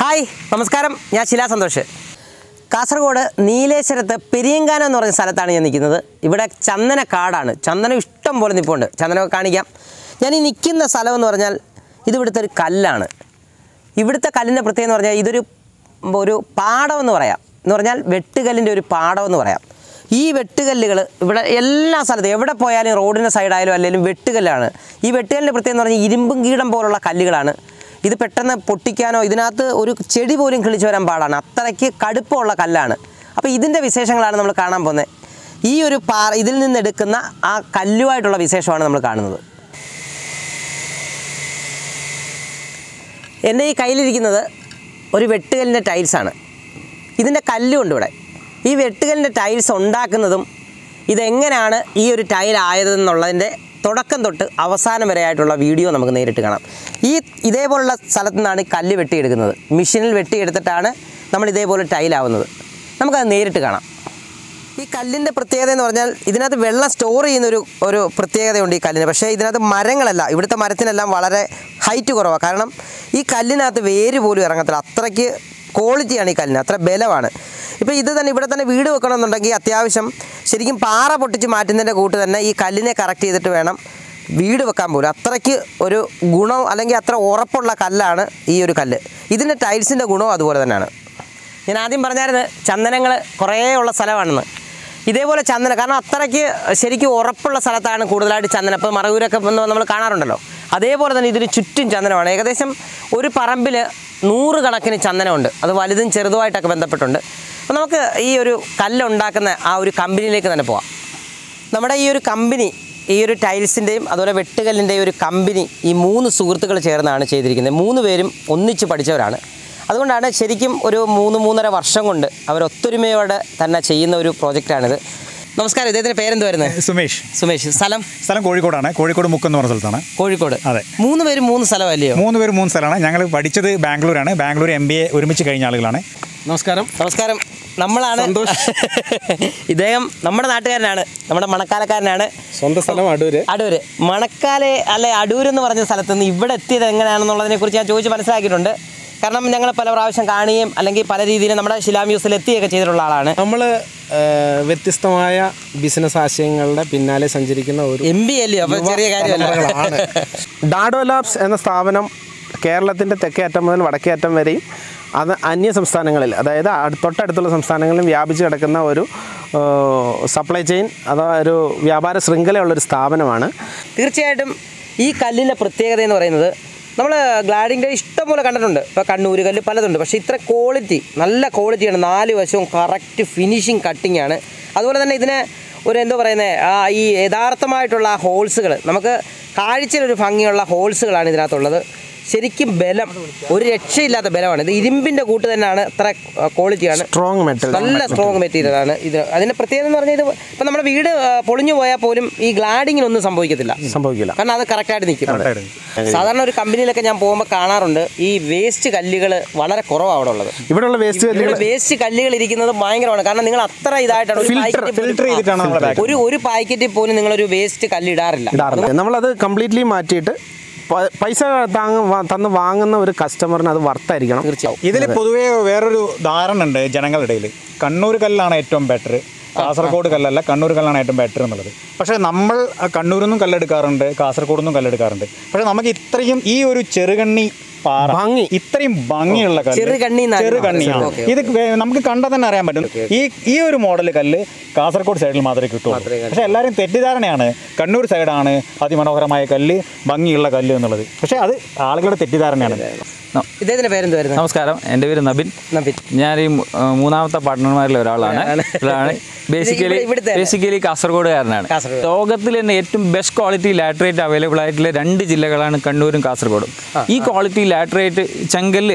Hi നമസ്കാരം ഞാൻ ശിലാ സന്തോഷ് കാസർഗോഡ് നീലേശ്വരത്ത് പെരിയങ്കാനം എന്ന് പറഞ്ഞ സ്ഥലത്താണ് ഞാൻ നിൽക്കുന്നത് ഇവിടെ ചന്ദനക്കാടാണ് ചന്ദനം ഇഷ്ടം പോലെ നിൽപ്പുണ്ട് ചന്ദനമൊക്കെ കാണിക്കാം ഞാൻ ഈ നിൽക്കുന്ന സ്ഥലം എന്ന് പറഞ്ഞാൽ ഇത് ഇവിടുത്തെ ഒരു കല്ലാണ് ഇവിടുത്തെ കല്ലിൻ്റെ പ്രത്യേകത എന്ന് പറഞ്ഞാൽ ഇതൊരു ഒരു പാടം എന്ന് പറയാം എന്ന് പറഞ്ഞാൽ വെട്ടുകല്ലിൻ്റെ ഒരു പാടം എന്ന് പറയാം ഈ വെട്ടുകല്ലുകൾ ഇവിടെ എല്ലാ സ്ഥലത്തും എവിടെ പോയാലും റോഡിൻ്റെ സൈഡായാലും അല്ലെങ്കിൽ വെട്ടുകല്ലാണ് ഈ വെട്ടുകല്ലിൻ്റെ പ്രത്യേകത എന്ന് പറഞ്ഞാൽ ഇരുമ്പും കീടം പോലുള്ള കല്ലുകളാണ് ഇത് പെട്ടെന്ന് പൊട്ടിക്കാനോ ഇതിനകത്ത് ഒരു ചെടി പോലും കിളിച്ചു വരാൻ പാടാണ് അത്രയ്ക്ക് കടുപ്പമുള്ള കല്ലാണ് അപ്പോൾ ഇതിൻ്റെ വിശേഷങ്ങളാണ് നമ്മൾ കാണാൻ പോകുന്നത് ഈ ഒരു പാറ ഇതിൽ നിന്ന് എടുക്കുന്ന ആ കല്ലുമായിട്ടുള്ള വിശേഷമാണ് നമ്മൾ കാണുന്നത് എൻ്റെ ഈ കയ്യിലിരിക്കുന്നത് ഒരു വെട്ടുകല്ലിൻ്റെ ടൈൽസാണ് ഇതിൻ്റെ കല്ലുണ്ട് ഇവിടെ ഈ വെട്ടുകല്ലിൻ്റെ ടൈൽസ് ഉണ്ടാക്കുന്നതും ഇതെങ്ങനെയാണ് ഈ ഒരു ടൈൽ ആയതെന്നുള്ളതിൻ്റെ തുടക്കം തൊട്ട് അവസാനം വരെ ആയിട്ടുള്ള വീഡിയോ നമുക്ക് നേരിട്ട് കാണാം ഈ ഇതേപോലുള്ള സ്ഥലത്തു നിന്നാണ് ഈ കല്ല് വെട്ടിയെടുക്കുന്നത് മെഷീനിൽ വെട്ടിയെടുത്തിട്ടാണ് നമ്മൾ ഇതേപോലെ ടൈലാവുന്നത് നമുക്കത് നേരിട്ട് കാണാം ഈ കല്ലിൻ്റെ പ്രത്യേകത എന്ന് പറഞ്ഞാൽ ഇതിനകത്ത് വെള്ളം സ്റ്റോർ ചെയ്യുന്ന ഒരു ഒരു പ്രത്യേകതയുണ്ട് ഈ കല്ലിന് പക്ഷേ ഇതിനകത്ത് മരങ്ങളല്ല ഇവിടുത്തെ മരത്തിനെല്ലാം വളരെ ഹൈറ്റ് കുറവാണ് കാരണം ഈ കല്ലിനകത്ത് വേര് പോലും ഇറങ്ങത്തില്ല അത്രയ്ക്ക് ക്വാളിറ്റിയാണ് ഈ കല്ലിന് അത്ര ബലമാണ് ഇപ്പോൾ ഇത് തന്നെ ഇവിടെ തന്നെ വീട് വെക്കണമെന്നുണ്ടെങ്കിൽ അത്യാവശ്യം ശരിക്കും പാറ പൊട്ടിച്ച് മാറ്റുന്നതിൻ്റെ കൂട്ട് തന്നെ ഈ കല്ലിനെ കറക്റ്റ് ചെയ്തിട്ട് വേണം വീട് വെക്കാൻ പോലും അത്രയ്ക്ക് ഒരു ഗുണം അല്ലെങ്കിൽ അത്ര ഉറപ്പുള്ള കല്ലാണ് ഈ ഒരു കല്ല് ഇതിൻ്റെ ടൈൽസിൻ്റെ ഗുണവും അതുപോലെ തന്നെയാണ് ഞാൻ ആദ്യം പറഞ്ഞായിരുന്നു ചന്ദനങ്ങൾ കുറേ ഉള്ള സ്ഥലമാണെന്ന് ഇതേപോലെ ചന്ദനം കാരണം അത്രയ്ക്ക് ശരിക്കും ഉറപ്പുള്ള സ്ഥലത്താണ് കൂടുതലായിട്ട് ചന്ദനം ഇപ്പോൾ മറയൂരൊക്കെ വന്ന് നമ്മൾ കാണാറുണ്ടല്ലോ അതേപോലെ തന്നെ ഇതിന് ചുറ്റും ചന്ദനമാണ് ഏകദേശം ഒരു പറമ്പിൽ നൂറുകണക്കിന് ചന്ദനമുണ്ട് അത് വലുതും ചെറുതുമായിട്ടൊക്കെ ബന്ധപ്പെട്ടുണ്ട് അപ്പോൾ നമുക്ക് ഈ ഒരു കല്ലുണ്ടാക്കുന്ന ആ ഒരു കമ്പനിയിലേക്ക് തന്നെ പോവാം നമ്മുടെ ഈ ഒരു കമ്പനി ഈ ഒരു ടൈൽസിൻ്റെയും അതുപോലെ വെട്ടുകല്ലിൻ്റെയും ഒരു കമ്പനി ഈ മൂന്ന് സുഹൃത്തുക്കൾ ചേർന്നാണ് ചെയ്തിരിക്കുന്നത് മൂന്ന് പേരും ഒന്നിച്ച് പഠിച്ചവരാണ് അതുകൊണ്ടാണ് ശരിക്കും ഒരു മൂന്ന് മൂന്നര വർഷം കൊണ്ട് അവർ ഒത്തൊരുമയോടെ തന്നെ ചെയ്യുന്ന ഒരു പ്രോജക്റ്റാണിത് നമസ്കാരം ഇദ്ദേഹത്തിൻ്റെ പേരെന്ത് വരുന്നത് സുമേഷ് സുമേഷ് സ്ഥലം സ്ഥലം കോഴിക്കോടാണ് കോഴിക്കോട് മുക്കം എന്ന് പറഞ്ഞ സ്ഥലത്താണ് കോഴിക്കോട് അതെ. മൂന്ന് പേരും മൂന്ന് സ്ഥലമല്ലയോ മൂന്ന് പേര് മൂന്ന് സ്ഥലമാണ് ഞങ്ങൾ പഠിച്ചത് ബാംഗ്ലൂരാണ് ബാംഗ്ലൂർ എം ബി എ ഒരുമിച്ച് കഴിഞ്ഞ ആളുകളാണ് നമസ്കാരം നമസ്കാരം നമ്മളാണ് ഇദ്ദേഹം നമ്മുടെ നാട്ടുകാരനാണ് നമ്മുടെ മണക്കാലക്കാരനാണ് സ്വന്തം സ്ഥലം അടൂര് അടൂര് മണക്കാലെ അല്ലെ അടൂർ എന്ന് പറഞ്ഞ സ്ഥലത്ത് നിന്ന് ഇവിടെ എത്തിയത് എങ്ങനെയാണെന്നുള്ളതിനെ കുറിച്ച് ഞാൻ ചോദിച്ച് മനസ്സിലാക്കിയിട്ടുണ്ട് കാരണം ഞങ്ങൾ പല പ്രാവശ്യം കാണുകയും അല്ലെങ്കിൽ പല രീതിയിൽ നമ്മുടെ ശിലാ മ്യൂസിയത്തിൽ എത്തുകയൊക്കെ ചെയ്തിട്ടുള്ള ആളാണ് നമ്മൾ വ്യത്യസ്തമായ ബിസിനസ് ആശയങ്ങളുടെ പിന്നാലെ സഞ്ചരിക്കുന്ന ഒരു എം ബി അല്ലയോ അപ്പോൾ ചെറിയ കാര്യമല്ല തലമുറകളാണ് ഡാഡോ ലാബ്സ് എന്ന സ്ഥാപനം കേരളത്തിൻ്റെ തെക്കേ അറ്റം മുതൽ വടക്കേ അറ്റം വരെയും അത് അന്യ സംസ്ഥാനങ്ങളിൽ അതായത് അടു- തൊട്ടടുത്തുള്ള സംസ്ഥാനങ്ങളിലും വ്യാപിച്ചു കിടക്കുന്ന ഒരു സപ്ലൈ ചെയിൻ അഥവാ ഒരു വ്യാപാര ശൃംഖലയുള്ളൊരു സ്ഥാപനമാണ് തീർച്ചയായിട്ടും ഈ കല്ലിൻ്റെ പ്രത്യേകത എന്ന് പറയുന്നത് നമ്മൾ ഗ്ലാഡിൻ്റെ ഇഷ്ടംപോലെ കണ്ടിട്ടുണ്ട് ഇപ്പോൾ കണ്ണൂർ കല്ല് പലതുണ്ട് പക്ഷേ ഇത്ര ക്വാളിറ്റി നല്ല ക്വാളിറ്റിയാണ് നാല് വശവും കറക്റ്റ് ഫിനിഷിങ് കട്ടിംഗ് ആണ് അതുപോലെ തന്നെ ഇതിന് ഒരു എന്താ പറയുന്നത് ആ ഈ യഥാർത്ഥമായിട്ടുള്ള ആ ഹോൾസുകൾ നമുക്ക് കാഴ്ചയിലൊരു ഭംഗിയുള്ള ഹോൾസുകളാണ് ഇതിനകത്തുള്ളത് ശരിക്കും ബലം ഒരു രക്ഷയില്ലാത്ത ബലമാണ് ഇത് ഇരുമ്പിൻ്റെ കൂട്ട് തന്നെയാണ് അത്ര ക്വാളിറ്റിയാണ് സ്ട്രോങ് മെറ്റൽ നല്ല സ്ട്രോങ് മെറ്റീരിയലാണ് ഇത് അതിന്റെ പ്രത്യേകത എന്ന് പറഞ്ഞാൽ ഇത് ഇപ്പം നമ്മുടെ വീട് ആ, പൊളിഞ്ഞു പോയാൽ പോലും ഈ ഗ്ലാഡിങ്ങിനൊന്നും സംഭവിക്കത്തില്ല സംഭവിക്കില്ല കാരണം അത് കറക്റ്റായിട്ട് നിൽക്കും Correct സാധാരണ ഒരു കമ്പനിയിലൊക്കെ ഞാൻ പോകുമ്പോൾ കാണാറുണ്ട് ഈ വേസ്റ്റ് കല്ലുകൾ വളരെ കുറവാണ് അവിടെ ഉള്ളത് ഇവിടെയുള്ള വേസ്റ്റ് കല്ലുകൾ വേസ്റ്റ് കല്ലുകൾ ഇരിക്കുന്നത് ഭയങ്കരമാണ് കാരണം നിങ്ങൾ അത്ര ഇതായിട്ടാണ് ഒരു Filter- packet പോലും- filter ചെയ്തിട്ടാണ് ആ, നമ്മുടെ bag. ഒരു ഒരു പാക്കറ്റിൽ പോലും നിങ്ങളൊരു വേസ്റ്റ് കല്ല് ഇടാറില്ല ഇടാറുണ്ട് നമ്മളത് കംപ്ലീറ്റ്ലി മാറ്റിയിട്ട് പ- പൈസ താങ്ങ വാ- തന്ന് വാങ്ങുന്ന ഒരു കസ്റ്റമറിന് അത് വർത്തായിരിക്കണം തീർച്ചയായും ഇതിൽ പൊതുവേ വേറൊരു ധാരണ ഉണ്ട് ജനങ്ങളുടെ ഇടയിൽ കണ്ണൂർ കല്ലാണ് ഏറ്റവും ബെറ്റർ കാസർഗോഡ് കല്ലല്ല കണ്ണൂർ കല്ലാണ് ഏറ്റവും ബെറ്റർ എന്നുള്ളത് പക്ഷേ നമ്മൾ ആ കണ്ണൂരിൽ നിന്നും കല്ലെടുക്കാറുണ്ട് കാസർഗോഡ് നിന്നും കല്ലെടുക്കാറുണ്ട് പക്ഷേ നമുക്ക് ഇത്രയും ഈ ഒരു ചെറുകണ്ണി പാറ ഭംഗി. ഇത്രയും ഭംഗിയുള്ള കല്ല് ചെറുകണ്ണി എന്നാണ് ചെറുകണ്ണി ആ. ഓക്കേ, ഇത് വേ- നമുക്ക് കണ്ടാൽ തന്നെ അറിയാൻ പറ്റും ഈ ഈ ഒരു മോഡൽ കല്ല് കാസർഗോഡ് സൈഡിൽ മാത്രമേ കിട്ടുള്ളൂ പക്ഷേ എല്ലാവരും തെറ്റിദ്ധാരണയാണ് കണ്ണൂർ സൈഡാണ് അതിമനോഹരമായ കല്ല് ഭംഗിയുള്ള കല്ല് എന്നുള്ളത് പക്ഷേ അത് ആളുകളുടെ തെറ്റിദ്ധാരണയാണ് ന- ഇദ്ദേഹത്തിന്റെ പേരെന്ത് വരുന്നത് നമസ്കാരം എൻ്റെ പേര് നബിൻ നബിൻ ഞാൻ ഈ മൂ- ആ, മൂന്നാമത്തെ പാർട്ട്ണർമാരിൽ ഒരാളാണ് ഒരാളാണ് ബേസിക്കലി ഇവിടെ- ഇവിടുത്തെ ബേസിക്കലി കാസർഗോഡുകാരനാണ് കാസർഗോഡ്. ലോകത്തിൽ തന്നെ ഏറ്റവും ബെസ്റ്റ് ക്വാളിറ്റി ലാറ്ററേറ്റ് അവൈലബിൾ ആയിട്ടുള്ള രണ്ട് ജില്ലകളാണ് കണ്ണൂരും കാസർഗോഡും ഈ ക്വാളിറ്റി ലാറ്ററേറ്റ് ചെങ്കല്ല്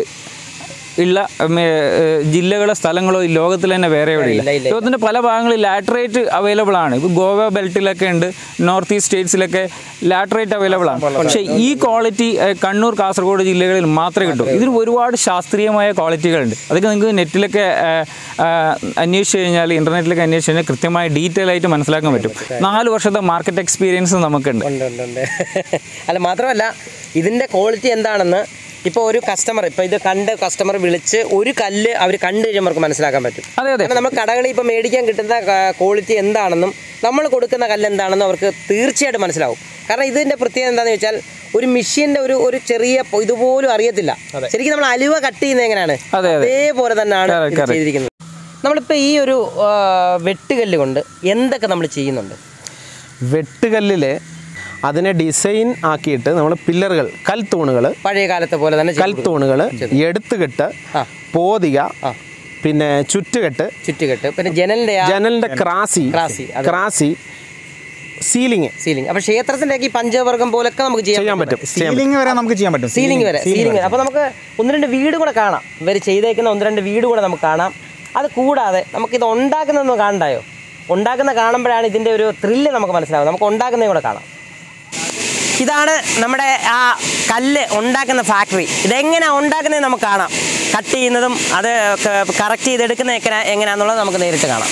ഉള്ള ഉം, ഏ, ഏ, ജില്ലകളോ സ്ഥലങ്ങളോ ഈ ലോകത്തിൽ തന്നെ വേറെ എവിടെ ഇല്ല, ഇല്ല ഇല്ല. ലോകത്തിൻ്റെ പല ഭാഗങ്ങളിൽ ലാറ്ററേറ്റ് അവൈലബിൾ ആണ് ഇപ്പോൾ ഗോവ ബെൽറ്റിലൊക്കെ ഉണ്ട് നോർത്ത് ഈസ്റ്റ് സ്റ്റേറ്റ്സിലൊക്കെ ലാറ്ററേറ്റ് അവൈലബിൾ ആണ് പക്ഷേ ഈ ക്വാളിറ്റി കണ്ണൂർ കാസർഗോഡ് ജില്ലകളിൽ മാത്രമേ കിട്ടൂ ഇതിന് ഒരുപാട് ശാസ്ത്രീയമായ ക്വാളിറ്റികളുണ്ട് അതൊക്കെ നിങ്ങൾക്ക് നെറ്റിലൊക്കെ ആ, ആ, അന്വേഷിച്ച് കഴിഞ്ഞാൽ ഇൻ്റർനെറ്റിലൊക്കെ അന്വേഷിച്ച് കഴിഞ്ഞാൽ കൃത്യമായി ഡീറ്റെയിൽ ആയിട്ട് മനസ്സിലാക്കാൻ പറ്റും നാല് വർഷത്തെ മാർക്കറ്റ് എക്സ്പീരിയൻസ് നമുക്കുണ്ട് ഉണ്ട് ഉണ്ട് ഉണ്ട് അല്ല മാത്രമല്ല ഇതിൻ്റെ ക്വാളിറ്റി എന്താണെന്ന് ഇപ്പോൾ ഒരു കസ്റ്റമർ ഇപ്പോൾ ഇത് കണ്ട് കസ്റ്റമർ വിളിച്ച് ഒരു കല്ല് അവർ കണ്ടു കഴിയുമ്പോൾ അവർക്ക് മനസ്സിലാക്കാൻ പറ്റും അതെ അതെ കാരണം നമ്മൾ കടകളിൽ ഇപ്പോൾ മേടിക്കാൻ കിട്ടുന്ന ക്വാളിറ്റി എന്താണെന്നും നമ്മൾ കൊടുക്കുന്ന കല്ല് എന്താണെന്നും അവർക്ക് തീർച്ചയായിട്ടും മനസ്സിലാവും കാരണം ഇതിൻ്റെ പ്രത്യേകത എന്താണെന്ന് വെച്ചാൽ ഒരു മെഷീൻ്റെ ഒരു ഒരു ചെറിയ പൊ- ഇതുപോലും അറിയത്തില്ല ശരിക്കും നമ്മൾ അലുവ കട്ട് ചെയ്യുന്നത് എങ്ങനെയാണ് അതെ, അതെ. അതേപോലെ തന്നെയാണ് Correct, ഇത് correct. ചെയ്തിരിക്കുന്നത് നമ്മളിപ്പോൾ ഈ ഒരു ആ, വെട്ടുകല്ല് കൊണ്ട് എന്തൊക്കെ നമ്മൾ ചെയ്യുന്നുണ്ട് വെട്ടുകല്ലിൽ അതിനെ ഡിസൈൻ ആക്കിയിട്ട് നമ്മൾ പില്ലറുകൾ കൽത്തൂണുകൾ പഴയ കാലത്തെ പോലെ തന്നെ ചെയ്ത് കൊടുക്കും. കൽത്തൂണുകൾ എടുത്തുകെട്ട് ആ. പോതിക പിന്നെ ചുറ്റുകെട്ട് ചുറ്റുകെട്ട് പിന്നെ ജനലിൻ്റെ ആ ജനലിന്റെ ക്രാസി ക്രാസി, അതെ. ക്രാസി സീലിംഗ് സീലിംഗ് അപ്പോൾ ക്ഷേത്രത്തിൻ്റെ ഈ പഞ്ചവർഗം പോലൊക്കെ നമുക്ക് ചെയ്യാൻ ചെയ്യാൻ പറ്റും പറ്റും ചെയ്യാൻ സീലിംഗ് വരെ നമുക്ക് ചെയ്യാൻ പറ്റും സീലിംഗ് വരെ സീലിംഗ് അപ്പോൾ നമുക്ക് ഒന്ന് രണ്ട് വീട് കൂടെ കാണാം ഇവർ ചെയ്തേക്കുന്ന ഒന്ന് രണ്ട് വീട് കൂടെ നമുക്ക് കാണാം അത് കൂടാതെ നമുക്കിത് ഉണ്ടാക്കുന്നതൊന്ന് കാണണ്ടായോ ഉണ്ടാക്കുന്ന കാണുമ്പോഴാണ് ഇതിൻ്റെ ഒരു ത്രില്ല് നമുക്ക് മനസ്സിലാവും നമുക്ക് ഉണ്ടാക്കുന്നതും കൂടെ കാണാം ഇതാണ് നമ്മുടെ ആ കല്ല് ഉണ്ടാക്കുന്ന ഫാക്ടറി ഇതെങ്ങനെയാണ് ഉണ്ടാക്കുന്നത് നമുക്ക് കാണാം കട്ട് ചെയ്യുന്നതും അത് കറക്റ്റ് ചെയ്തെടുക്കുന്നത് എങ്ങനെ എങ്ങനെയാണെന്നുള്ളത് നമുക്ക് നേരിട്ട് കാണാം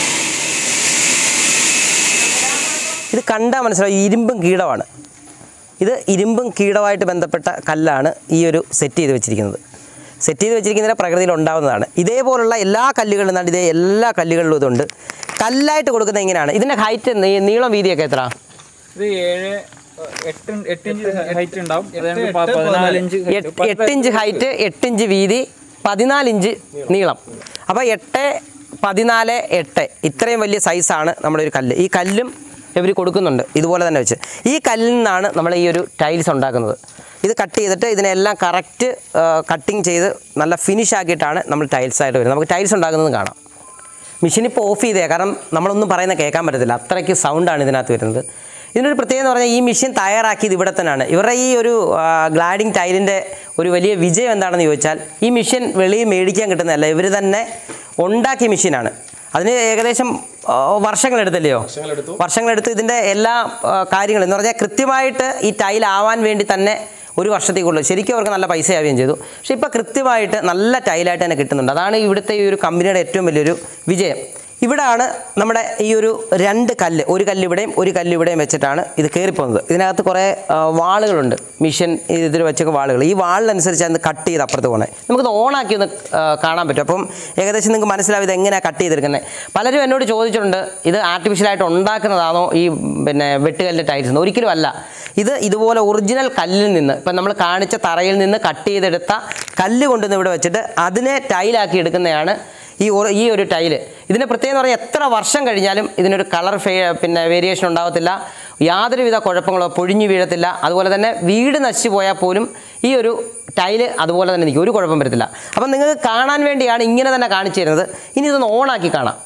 ഇത് കണ്ടാൽ മനസ്സിലാവും ഇരുമ്പും കീടമാണ് ഇത് ഇരുമ്പും കീടമായിട്ട് ബന്ധപ്പെട്ട കല്ലാണ് ഈ ഒരു സെറ്റ് ചെയ്ത് വെച്ചിരിക്കുന്നത് സെറ്റ് ചെയ്ത് വെച്ചിരിക്കുന്നതിന് പ്രകൃതിയിൽ ഉണ്ടാവുന്നതാണ് ഇതേപോലുള്ള എല്ലാ കല്ലുകളിലും നിന്നാണ് ഇതേ എല്ലാ കല്ലുകളിലും ഇതുണ്ട് കല്ലായിട്ട് കൊടുക്കുന്നത് ഇങ്ങനെയാണ് ഇതിൻ്റെ ഹൈറ്റ് നീളം വീതിയൊക്കെ എത്ര ഇത് ഏഴ് എട്ട് എട്ട് ഇഞ്ച് ഹൈറ്റ് ഉണ്ടാവും അതായത് പ- പതിനാലിഞ്ച് height. എട്ട് എട്ട് ഇഞ്ച് ഹൈറ്റ് എട്ട് ഇഞ്ച് വീതി പതിനാല് ഇഞ്ച് നീളം അപ്പോൾ എട്ട് പതിനാല് എട്ട് ഇത്രയും വലിയ സൈസാണ് നമ്മുടെ ഒരു കല്ല് ഈ കല്ലും ഇവർ കൊടുക്കുന്നുണ്ട് ഇതുപോലെ തന്നെ വെച്ച് ഈ കല്ലിൽ നിന്നാണ് നമ്മൾ ഈ ഒരു ടൈൽസ് ഉണ്ടാക്കുന്നത് ഇത് കട്ട് ചെയ്തിട്ട് ഇതിനെല്ലാം കറക്റ്റ് കട്ടിങ് ചെയ്ത് നല്ല ഫിനിഷ് ആക്കിയിട്ടാണ് നമ്മൾ ടൈൽസ് ആയിട്ട് വരുന്നത് നമുക്ക് ടൈൽസ് ഉണ്ടാക്കുന്നത് കാണാം മെഷീൻ ഇപ്പോൾ ഓഫ് ചെയ്തേ കാരണം നമ്മളൊന്നും പറയുന്നത് കേൾക്കാൻ പറ്റത്തില്ല അത്രയ്ക്ക് സൗണ്ടാണ് ഇതിനകത്ത് വരുന്നത് ഇതിനൊരു പ്രത്യേകത എന്ന് പറഞ്ഞാൽ ഈ മെഷീൻ തയ്യാറാക്കിയത് ഇവിടെ തന്നെയാണ് ഇവരുടെ ഈ ഒരു ഗ്ലാഡിങ് ടൈലിൻ്റെ ഒരു വലിയ വിജയം എന്താണെന്ന് ചോദിച്ചാൽ ഈ മെഷീൻ വെളിയിൽ മേടിക്കാൻ കിട്ടുന്നതല്ല ഇവർ തന്നെ ഉണ്ടാക്കിയ മെഷീനാണ് അതിന് ഏകദേശം ആ, വർഷങ്ങളെടുത്തല്ലയോ വർഷങ്ങളെടുത്ത് ഇതിൻ്റെ എല്ലാ ആ, കാര്യങ്ങളും എന്ന് പറഞ്ഞാൽ കൃത്യമായിട്ട് ഈ ടൈൽ ആവാൻ വേണ്ടി തന്നെ ഒരു വർഷത്തേക്കുള്ളൂ ശരിക്കും അവർക്ക് നല്ല പൈസ ആവുകയും ചെയ്തു പക്ഷേ ഇപ്പോൾ കൃത്യമായിട്ട് നല്ല ടൈലായിട്ട് തന്നെ കിട്ടുന്നുണ്ട് അതാണ് ഇവിടുത്തെ ഈ ഒരു കമ്പനിയുടെ ഏറ്റവും വലിയൊരു വിജയം ഇവിടാണ് നമ്മുടെ ഈ ഒരു രണ്ട് കല്ല് ഒരു കല്ല് ഇവിടെയും ഒരു കല്ല് ഇവിടെയും വെച്ചിട്ടാണ് ഇത് കയറിപ്പോകുന്നത് ഇതിനകത്ത് കുറേ ആ, വാളുകളുണ്ട് മിഷൻ ഇതിൽ വെച്ചൊക്കെ വാളുകൾ ഈ വാളിനനുസരിച്ചാണ് ഇത് കട്ട് ചെയ്ത് അപ്പുറത്ത് പോകണേ നമുക്കിത് ഓണാക്കി ഒന്ന് ആ, കാണാൻ പറ്റും അപ്പം ഏകദേശം നിങ്ങൾക്ക് മനസ്സിലാവും ഇത് എങ്ങനെയാണ് കട്ട് ചെയ്തെടുക്കുന്നത് പലരും എന്നോട് ചോദിച്ചിട്ടുണ്ട് ഇത് ആർട്ടിഫിഷ്യലായിട്ട് ഉണ്ടാക്കുന്നതാണോ ഈ പിന്നെ വെട്ടുകല്ലിൻ്റെ ടൈൽസ് എന്ന് ഒരിക്കലും അല്ല ഇത് ഇതുപോലെ ഒറിജിനൽ കല്ലിൽ നിന്ന് ഇപ്പം നമ്മൾ കാണിച്ച തറയിൽ നിന്ന് കട്ട് ചെയ്തെടുത്ത കല്ല് കൊണ്ടുവന്ന് ഇവിടെ വെച്ചിട്ട് അതിനെ ടൈലാക്കി എടുക്കുന്നതാണ് ഈ ഒരു ഈ ഒരു ടൈല് ഇതിൻ്റെ പ്രത്യേകത എന്ന് പറഞ്ഞാൽ എത്ര വർഷം കഴിഞ്ഞാലും ഇതിനൊരു കളർ ഫേ പിന്നെ വേരിയേഷൻ ഉണ്ടാകത്തില്ല യാതൊരുവിധ കുഴപ്പങ്ങളോ പൊഴിഞ്ഞു വീഴത്തില്ല അതുപോലെ തന്നെ വീട് നശിച്ചു പോയാൽ പോലും ഈ ഒരു ടൈല് അതുപോലെ തന്നെ നിൽക്കും ഒരു കുഴപ്പം വരത്തില്ല അപ്പം നിങ്ങൾക്ക് കാണാൻ വേണ്ടിയാണ് ഇങ്ങനെ തന്നെ കാണിച്ചു തരുന്നത് ഇനി ഇതൊന്ന് ഓണാക്കി കാണാം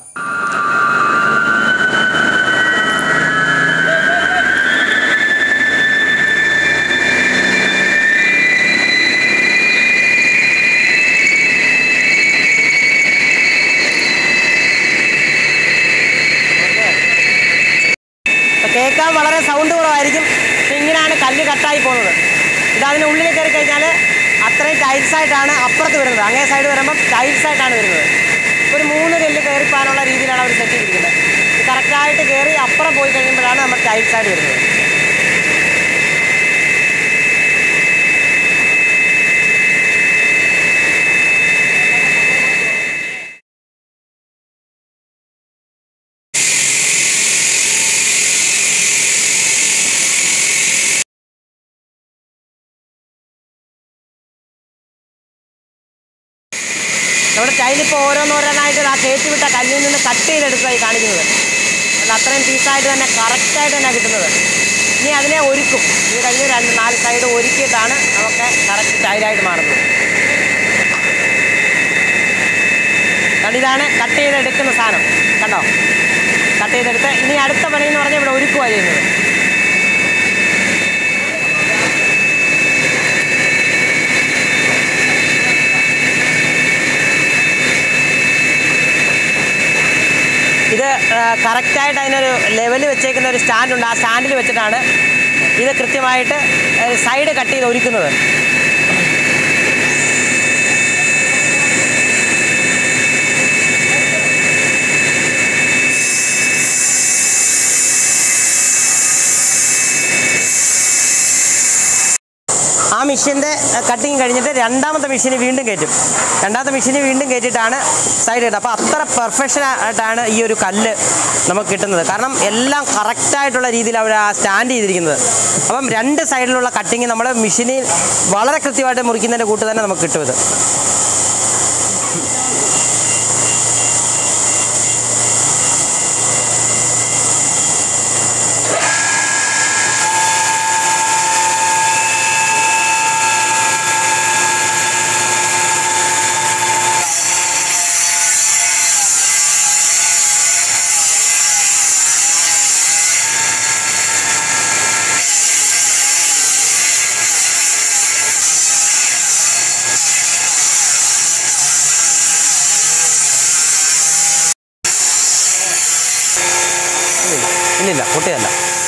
അപ്പോൾ കേൾക്കാൻ വളരെ സൗണ്ട് കുറവായിരിക്കും പക്ഷേ ഇങ്ങനെയാണ് കല്ല് കട്ടായി പോകുന്നത് ഇത് അതിനുള്ളിൽ കയറി കഴിഞ്ഞാൽ അത്രയും ടൈൽസ് ആയിട്ടാണ് അപ്പുറത്ത് വരുന്നത് അങ്ങേ സൈഡ് വരുമ്പം ടൈൽസ് ആയിട്ടാണ് വരുന്നത് ഒരു മൂന്ന് കല്ല് കയറിപ്പാനുള്ള രീതിയിലാണ് അവർ സെറ്റ് ചെയ്തിരിക്കുന്നത് ഇത് കറക്റ്റായിട്ട് കയറി അപ്പുറം പോയി കഴിയുമ്പോഴാണ് നമ്മൾ ടൈൽസ് ആയിട്ട് വരുന്നത് നമ്മുടെ ടൈലിപ്പോൾ ഓരോന്നോരോന്നായിട്ട് ആ കയറ്റി വിട്ട കല്ലിൽ നിന്ന് കട്ട് ചെയ്തെടുക്കുകയായി കാണിക്കുന്നത് അല്ല അത്രയും പീസായിട്ട് തന്നെ കറക്റ്റായിട്ട് തന്നെ കിട്ടുന്നത് ഇനി അതിനെ ഒരുക്കും ഇത് കഴിഞ്ഞ് രണ്ട് നാല് സൈഡ് ഒരുക്കിയിട്ടാണ് നമുക്ക് കറക്റ്റ് ടൈലായിട്ട് മാറുന്നത് കണ്ടോ ഇതാണ് കട്ട് ചെയ്തെടുക്കുന്ന സാധനം കണ്ടോ കട്ട് ചെയ്തെടുത്ത് ഇനി അടുത്ത പണി എന്ന് പറഞ്ഞാൽ ഇവിടെ ഒരുക്കുക ചെയ്യുന്നത് ഇത് കറക്റ്റായിട്ട് അതിനൊരു ലെവൽ വെച്ചേക്കുന്ന ഒരു സ്റ്റാൻഡുണ്ട് ആ സ്റ്റാൻഡിൽ വെച്ചിട്ടാണ് ഇത് കൃത്യമായിട്ട് സൈഡ് കട്ട് ചെയ്ത് ഒരുക്കുന്നത് ആ മെഷീൻ്റെ കട്ടിങ് കഴിഞ്ഞിട്ട് രണ്ടാമത്തെ മെഷീന് വീണ്ടും കയറ്റും രണ്ടാമത്തെ മെഷീന് വീണ്ടും കയറ്റിയിട്ടാണ് സൈഡ് ഇടുന്നത് അപ്പോൾ അത്ര പെർഫെക്ഷൻ ആയിട്ടാണ് ഈ ഒരു കല്ല് നമുക്ക് കിട്ടുന്നത് കാരണം എല്ലാം കറക്റ്റായിട്ടുള്ള രീതിയിൽ അവർ ആ സ്റ്റാൻഡ് ചെയ്തിരിക്കുന്നത് അപ്പം രണ്ട് സൈഡിലുള്ള കട്ടിങ് നമ്മൾ മെഷീനിൽ വളരെ കൃത്യമായിട്ട് മുറിക്കുന്നതിൻ്റെ കൂട്ട് തന്നെ നമുക്ക് കിട്ടും ഇത് ഇല്ലില്ല പൊട്ടിയല്ല